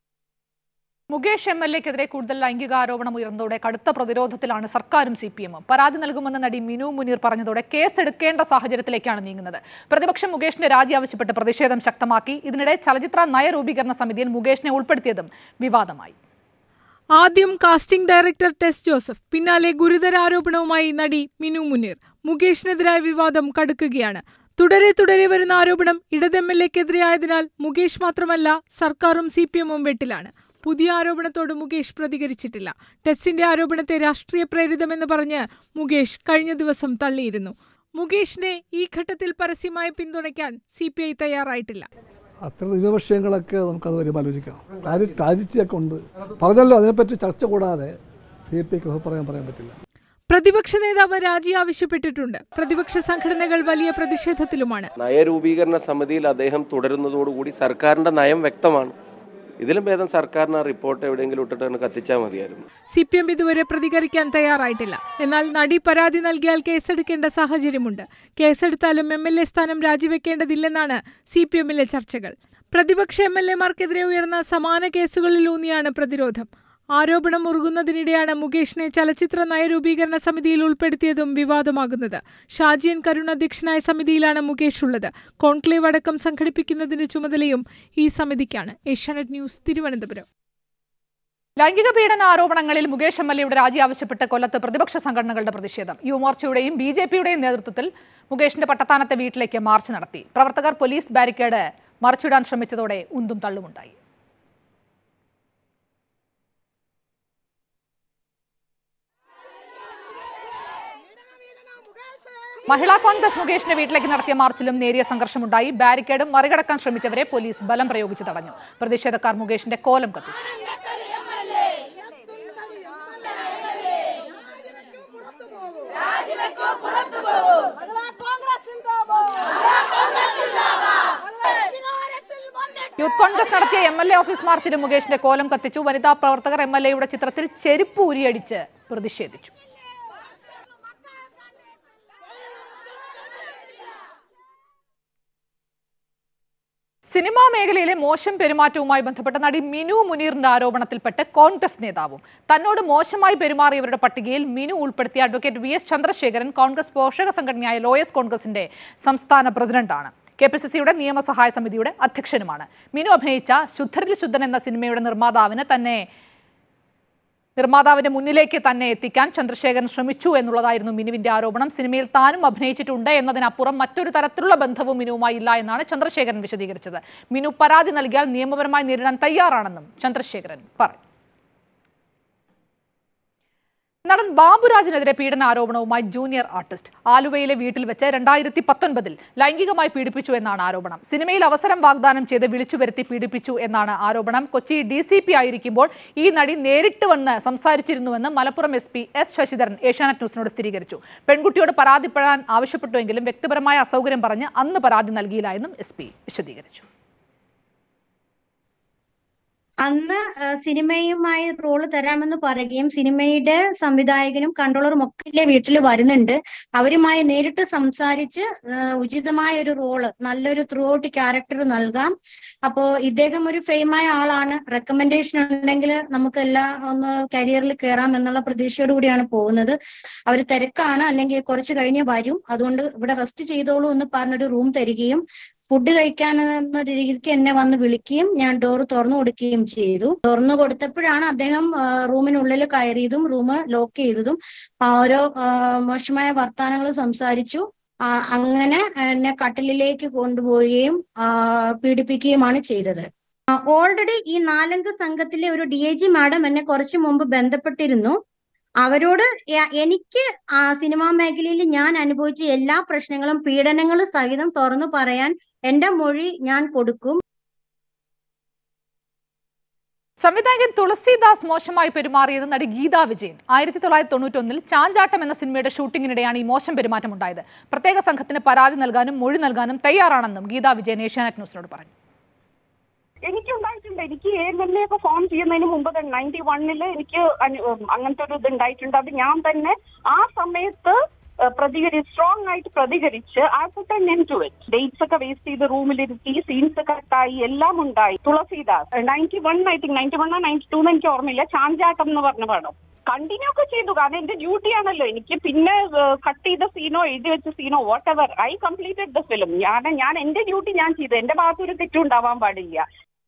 Mukesh M L എക്കെതിരെ കൂടുതൽ ലൈംഗിക ആരോപണം ഉയർന്നതോടെ കടുത്ത പ്രതിരോധത്തിലാണ് സർക്കാരും സി പി എമ്മും പരാതി നൽകുമെന്ന് നടി മിനു മുനീർ പറഞ്ഞതോടെ കേസെടുക്കേണ്ട സാഹചര്യത്തിലേക്കാണ് നീങ്ങുന്നത് പ്രതിപക്ഷം മുകേഷിന്റെ രാജി ആവശ്യപ്പെട്ട് പ്രതിഷേധം ശക്തമാക്കി ഇതിനിടെ ചലച്ചിത്ര നയരൂപീകരണ സമിതിയിൽ മുകേഷിനെ ഉൾപ്പെടുത്തിയതും വിവാദമായി
ആദ്യം കാസ്റ്റിംഗ് ഡയറക്ടർ ടെസ് ജോസഫ് പിന്നാലെ ഗുരുതര ആരോപണവുമായി നടി മിനു മുനീർ മുകേഷിനെതിരായ വിവാദം കടുക്കുകയാണ് തുടരെ തുടരെ വരുന്ന ആരോപണം ഇടത് എം എൽ എക്കെതിരെയായതിനാൽ മുകേഷ് മാത്രമല്ല സർക്കാരും സി പി എമ്മും വെട്ടിലാണ് പുതിയ ആരോപണത്തോട് മുകേഷ് പ്രതികരിച്ചിട്ടില്ല ടെസ്സിന്റെ ആരോപണത്തെ രാഷ്ട്രീയ പ്രേരിതമെന്ന് പറഞ്ഞ് മുകേഷ് കഴിഞ്ഞ ദിവസം തള്ളിയിരുന്നു മുകേഷിനെ ഈ ഘട്ടത്തിൽ പരസ്യമായി പിന്തുണയ്ക്കാൻ സി പി ഐ തയ്യാറായിട്ടില്ല
അത്ര വിമർശനങ്ങളൊക്കെ നമുക്കത് വരും ആലോചിക്കാം രാജി രാജിച്ചൊക്കെ ഉണ്ട് പറഞ്ഞല്ലോ അതിനെപ്പറ്റി ചർച്ച കൂടാതെ സി പി ഐക്ക് പറയാൻ പറയാൻ പറ്റില്ല
പ്രതിപക്ഷ നേതാവ് രാജി ആവശ്യപ്പെട്ടിട്ടുണ്ട് പ്രതിപക്ഷ സംഘടനകൾ വലിയ പ്രതിഷേധത്തിലുമാണ്
നയരൂപീകരണ സമിതിയിൽ അദ്ദേഹം തുടരുന്നതോടുകൂടി സർക്കാരിന്റെ നയം വ്യക്തമാണ് ഇതിലും ഭേദം സർക്കാരിന് ആ റിപ്പോർട്ട് എവിടെയെങ്കിലും ഇട്ടിട്ട് അങ്ങ് കത്തിച്ചാൽ മതിയായിരുന്നു
സി പി എം ഇതുവരെ പ്രതികരിക്കാൻ തയ്യാറായിട്ടില്ല എന്നാൽ നടി പരാതി നൽകിയാൽ കേസെടുക്കേണ്ട സാഹചര്യമുണ്ട് കേസെടുത്താലും എം എൽ എ സ്ഥാനം രാജിവെക്കേണ്ടതില്ലെന്നാണ് സി പി എമ്മിലെ ചർച്ചകൾ പ്രതിപക്ഷ എം എൽ എമാർക്കെതിരെ ഉയർന്ന സമാന കേസുകളിലൂന്നിയാണ് പ്രതിരോധം ആരോപണം മുറുകുന്നതിനിടെയാണ് മുകേഷിനെ ചലച്ചിത്ര നയരൂപീകരണ സമിതിയിൽ ഉൾപ്പെടുത്തിയതും വിവാദമാകുന്നത് ഷാജിയൻ കരുൺ അധ്യക്ഷനായ സമിതിയിലാണ് മുകേഷ് ഉള്ളത് കോൺക്ലേവ് അടക്കം സംഘടിപ്പിക്കുന്നതിന്റെ ചുമതലയും ഈ സമിതിക്കാണ് ഏഷ്യാനെറ്റ് ന്യൂസ് തിരുവനന്തപുരം
ലൈംഗിക പീഡന ആരോപണങ്ങളിൽ മുകേഷ് എം എൽ എയുടെ രാജി ആവശ്യപ്പെട്ട് കൊല്ലത്ത് പ്രതിപക്ഷ സംഘടനകളുടെ പ്രതിഷേധം യുവമോർച്ചയുടെയും ബി ജെ പിയുടെയും നേതൃത്വത്തിൽ മുകേഷിന്റെ പട്ടത്താനത്തെ വീട്ടിലേക്ക് മാർച്ച് നടത്തി പ്രവർത്തകർ പോലീസ് ബാരിക്കേഡ് മറിച്ചിടാൻ ശ്രമിച്ചതോടെ ഉന്തും തള്ളുമുണ്ടായി മഹിളാ കോൺഗ്രസ് മുകേഷിന്റെ വീട്ടിലേക്ക് നടത്തിയ മാർച്ചിലും നേരിയ സംഘർഷമുണ്ടായി ബാരിക്കേഡും മറികടക്കാൻ ശ്രമിച്ചവരെ പോലീസ് ബലം പ്രയോഗിച്ച് തടഞ്ഞു പ്രതിഷേധക്കാർ മുകേഷിന്റെ കോലം കത്തിച്ചു യൂത്ത് കോൺഗ്രസ് നടത്തിയ എം എൽ എ ഓഫീസ് മാർച്ചിലും മുകേഷിന്റെ കോലം കത്തിച്ചു വനിതാ പ്രവർത്തകർ എം എൽ എയുടെ ചിത്രത്തിൽ ചെരുപ്പ് ഊരിയടിച്ച് പ്രതിഷേധിച്ചു സിനിമാ മേഖലയിലെ മോശം പെരുമാറ്റവുമായി ബന്ധപ്പെട്ട നടി മിനു മുനീറിന്റെ ആരോപണത്തിൽപ്പെട്ട് കോൺഗ്രസ് നേതാവും തന്നോട് മോശമായി പെരുമാറിയവരുടെ പട്ടികയിൽ മിനു ഉൾപ്പെടുത്തിയ advocate V S Chandrasekharan Congress പോഷക സംഘടനയായ ലോയസ് കോൺഗ്രസിന്റെ സംസ്ഥാന പ്രസിഡന്റാണ് കെ പി സി സിയുടെ നിയമസഹായ സമിതിയുടെ അധ്യക്ഷനുമാണ് മിനു അഭിനയിച്ച ശുദ്ധരിൽ ശുദ്ധൻ എന്ന സിനിമയുടെ നിർമ്മാതാവിന് തന്നെ നിർമ്മാതാവിന്റെ മുന്നിലേക്ക് തന്നെ എത്തിക്കാൻ ചന്ദ്രശേഖരൻ ശ്രമിച്ചു എന്നുള്ളതായിരുന്നു മിനുവിന്റെ ആരോപണം സിനിമയിൽ താനും അഭിനയിച്ചിട്ടുണ്ട് എന്നതിനപ്പുറം മറ്റൊരു തരത്തിലുള്ള ബന്ധവും മിനുവുമായി ഇല്ല എന്നാണ് ചന്ദ്രശേഖരൻ വിശദീകരിച്ചത് മിനു പരാതി നൽകിയാൽ നിയമപരമായി നേരിടാൻ തയ്യാറാണെന്നും ചന്ദ്രശേഖരൻ പറഞ്ഞു നടൻ ബാബുരാജിനെതിരെ പീഡന ആരോപണവുമായി ജൂനിയർ ആർട്ടിസ്റ്റ് ആലുവയിലെ വീട്ടിൽ വെച്ച് രണ്ടായിരത്തി പത്തൊൻപതിൽ ലൈംഗികമായി പീഡിപ്പിച്ചു എന്നാണ് ആരോപണം സിനിമയിൽ അവസരം വാഗ്ദാനം ചെയ്ത് വിളിച്ചു വരുത്തി പീഡിപ്പിച്ചു എന്നാണ് ആരോപണം കൊച്ചി ഡി സി പി ആയിരിക്കുമ്പോൾ ഈ നടി നേരിട്ട് വന്ന് സംസാരിച്ചിരുന്നുവെന്ന് Malappuram S P S Sasidharan Asianet ന്യൂസിനോട് സ്ഥിരീകരിച്ചു പെൺകുട്ടിയോട് പരാതിപ്പെടാൻ ആവശ്യപ്പെട്ടുവെങ്കിലും വ്യക്തിപരമായ അസൗകര്യം പറഞ്ഞ് അന്ന് പരാതി നൽകിയില്ല എന്നും എസ് പി വിശദീകരിച്ചു
അന്ന് ആ, സിനിമയുമായി റോള് തരാമെന്ന് പറയുകയും സിനിമയുടെ സംവിധായകനും കൺട്രോളറും ഒക്കെ വീട്ടിൽ വരുന്നുണ്ട് അവരുമായി നേരിട്ട് സംസാരിച്ച് ആ, ഉചിതമായ ഒരു റോള് നല്ലൊരു ത്രൂ ഔട്ട് ക്യാരക്ടർ നൽകാം അപ്പോ ഇദ്ദേഹം ഒരു ഫെയിമായ ആളാണ് റെക്കമെൻഡേഷൻ ഉണ്ടെങ്കിൽ നമുക്ക് എല്ലാ ഒന്ന് കരിയറിൽ കയറാം എന്നുള്ള പ്രതീക്ഷയോട് കൂടിയാണ് പോകുന്നത് അവർ തിരക്കാണ് അല്ലെങ്കിൽ കുറച്ച് കഴിഞ്ഞ് വരും അതുകൊണ്ട് ഇവിടെ റെസ്റ്റ് ചെയ്തോളൂ എന്ന് പറഞ്ഞൊരു റൂം തരികയും ഫുഡ് കഴിക്കാൻ എന്നൊരു രീതിക്ക് എന്നെ വന്ന് വിളിക്കുകയും ഞാൻ ഡോർ തുറന്നു കൊടുക്കുകയും ചെയ്തു തുറന്നു കൊടുത്തപ്പോഴാണ് അദ്ദേഹം ആ, റൂമിനുള്ളിൽ കയറിയതും റൂം ലോക്ക് ചെയ്തതും ആ, ഓരോ ആ, മോശമായ വർത്തമാനങ്ങൾ സംസാരിച്ചു ആ, അങ്ങനെ എന്നെ കട്ടിലിലേക്ക് കൊണ്ടുപോവുകയും ആ, പീഡിപ്പിക്കുകയുമാണ് ചെയ്തത് ഓൾറെഡി ഈ നാലംഗ സംഘത്തിലെ ഒരു ഡി ഐ ജി മാഡം എന്നെ കുറച്ചു മുമ്പ് ബന്ധപ്പെട്ടിരുന്നു അവരോട് യ- എനിക്ക് ആ സിനിമാ മേഖലയിൽ ഞാൻ അനുഭവിച്ച എല്ലാ പ്രശ്നങ്ങളും പീഡനങ്ങളും സഹിതം തുറന്നു പറയാൻ എന്റെ മൊഴി ഞാൻ കൊടുക്കും
സംവിധായകൻ തുളസിദാസ് മോശമായി പെരുമാറിയത് നടി ഗീതാ വിജയൻ ആയിരത്തി തൊള്ളായിരത്തി തൊണ്ണൂറ്റൊന്നിൽ ചാഞ്ചാട്ടം എന്ന സിനിമയുടെ ഷൂട്ടിങ്ങിനിടെയാണ് ഈ മോശം പെരുമാറ്റം ഉണ്ടായത് പ്രത്യേക സംഘത്തിന് പരാതി നൽകാനും മൊഴി നൽകാനും തയ്യാറാണെന്നും ഗീതാ വിജയൻ ഏഷ്യാനെറ്റ് ന്യൂസിനോട് പറഞ്ഞു
എനിക്ക് ഉണ്ടായിട്ടുണ്ട് എനിക്ക് എ എം എൽ എ ഒക്കെ ഫോം ചെയ്യുന്നതിന് മുമ്പ് തന്നെ നയൻറ്റി വണ്ണില് എനിക്ക് അനു- ഉം, അങ്ങനത്തെ ഒരു ഇത് ഉണ്ടായിട്ടുണ്ട് അത് ഞാൻ തന്നെ ആ സമയത്ത് പ്രതികരി സ്ട്രോങ് ആയിട്ട് പ്രതികരിച്ച് ആ put end to it dates ഒക്കെ വേസ്റ്റ് ചെയ്ത് റൂമിലിരുത്തി സീൻസ് കട്ടായി എല്ലാം ഉണ്ടായി Thulasidas ninety one I think ninety one ninety two എന്ന് എനിക്ക് ഓർമ്മയില്ല ചാഞ്ചാട്ടം എന്ന് പറഞ്ഞ പടം കണ്ടിന്യൂ ഒക്കെ ചെയ്തു കാരണം എന്റെ ഡ്യൂട്ടി ആണല്ലോ എനിക്ക് പിന്നെ കട്ട് ചെയ്ത സീനോ എഴുതി വെച്ച സീനോ whatever I completed the film ഞാൻ ഞാൻ എന്റെ ഡ്യൂട്ടി ഞാൻ ചെയ്തു എന്റെ ഭാഗത്ത് ഒരു തെറ്റും ഉണ്ടാവാൻ പാടില്ല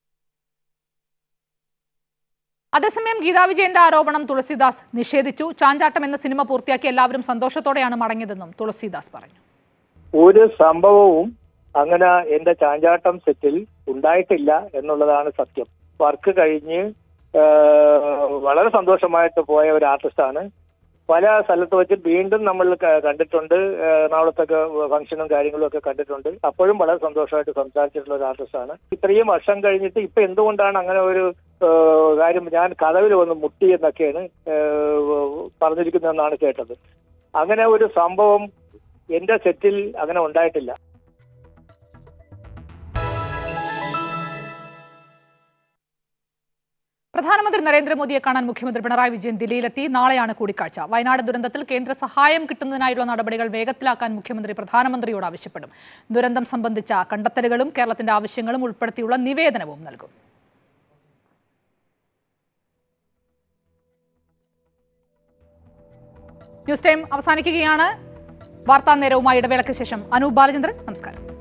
അതേസമയം ഗീതാ വിജയന്റെ ആരോപണം തുളസിദാസ് നിഷേധിച്ചു ചാഞ്ചാട്ടം എന്ന സിനിമ പൂർത്തിയാക്കി എല്ലാവരും സന്തോഷത്തോടെയാണ് മടങ്ങിയതെന്നും തുളസിദാസ് പറഞ്ഞു
ഒരു സംഭവവും അങ്ങനെ എന്റെ ചാഞ്ചാട്ടം സെറ്റിൽ ഉണ്ടായിട്ടില്ല എന്നുള്ളതാണ് സത്യം വർക്ക് കഴിഞ്ഞ് ആ, വളരെ സന്തോഷമായിട്ട് പോയ ഒരു ആർട്ടിസ്റ്റാണ് പല സ്ഥലത്ത് വെച്ച് വീണ്ടും നമ്മൾ ക- കണ്ടിട്ടുണ്ട് ആ, എറണാകുളത്തൊക്കെ ഫംഗ്ഷനും കാര്യങ്ങളും ഒക്കെ കണ്ടിട്ടുണ്ട് അപ്പോഴും വളരെ സന്തോഷമായിട്ട് സംസാരിച്ചിട്ടുള്ള ഒരു ആർട്ടിസ്റ്റാണ് ഇത്രയും വർഷം കഴിഞ്ഞിട്ട് ഇപ്പൊ എന്തുകൊണ്ടാണ് അങ്ങനെ ഒരു ആ, കാര്യം ഞാൻ കഥവിൽ വന്ന് മുട്ടി എന്നൊക്കെയാണ് ആ, പറഞ്ഞിരിക്കുന്നതെന്നാണ് കേട്ടത് അങ്ങനെ ഒരു സംഭവം എന്റെ സെറ്റിൽ അങ്ങനെ ഉണ്ടായിട്ടില്ല
പ്രധാനമന്ത്രി നരേന്ദ്രമോദിയെ കാണാൻ മുഖ്യമന്ത്രി പിണറായി വിജയൻ ദില്ലിയിലെത്തി നാളെയാണ് കൂടിക്കാഴ്ച വയനാട് ദുരന്തത്തിൽ കേന്ദ്ര സഹായം കിട്ടുന്നതിനായുള്ള നടപടികൾ വേഗത്തിലാക്കാൻ മുഖ്യമന്ത്രി പ്രധാനമന്ത്രിയോട് ആവശ്യപ്പെടും ദുരന്തം സംബന്ധിച്ച കണ്ടെത്തലുകളും കേരളത്തിന്റെ ആവശ്യങ്ങളും ഉൾപ്പെടുത്തിയുള്ള നിവേദനവും നൽകും ന്യൂസ് ടൈം അവസാനിക്കുകയാണ് വാർത്താ നേരവുമായി ഇടവേളയ്ക്ക് ശേഷം അനൂപ് ബാലചന്ദ്രൻ നമസ്കാരം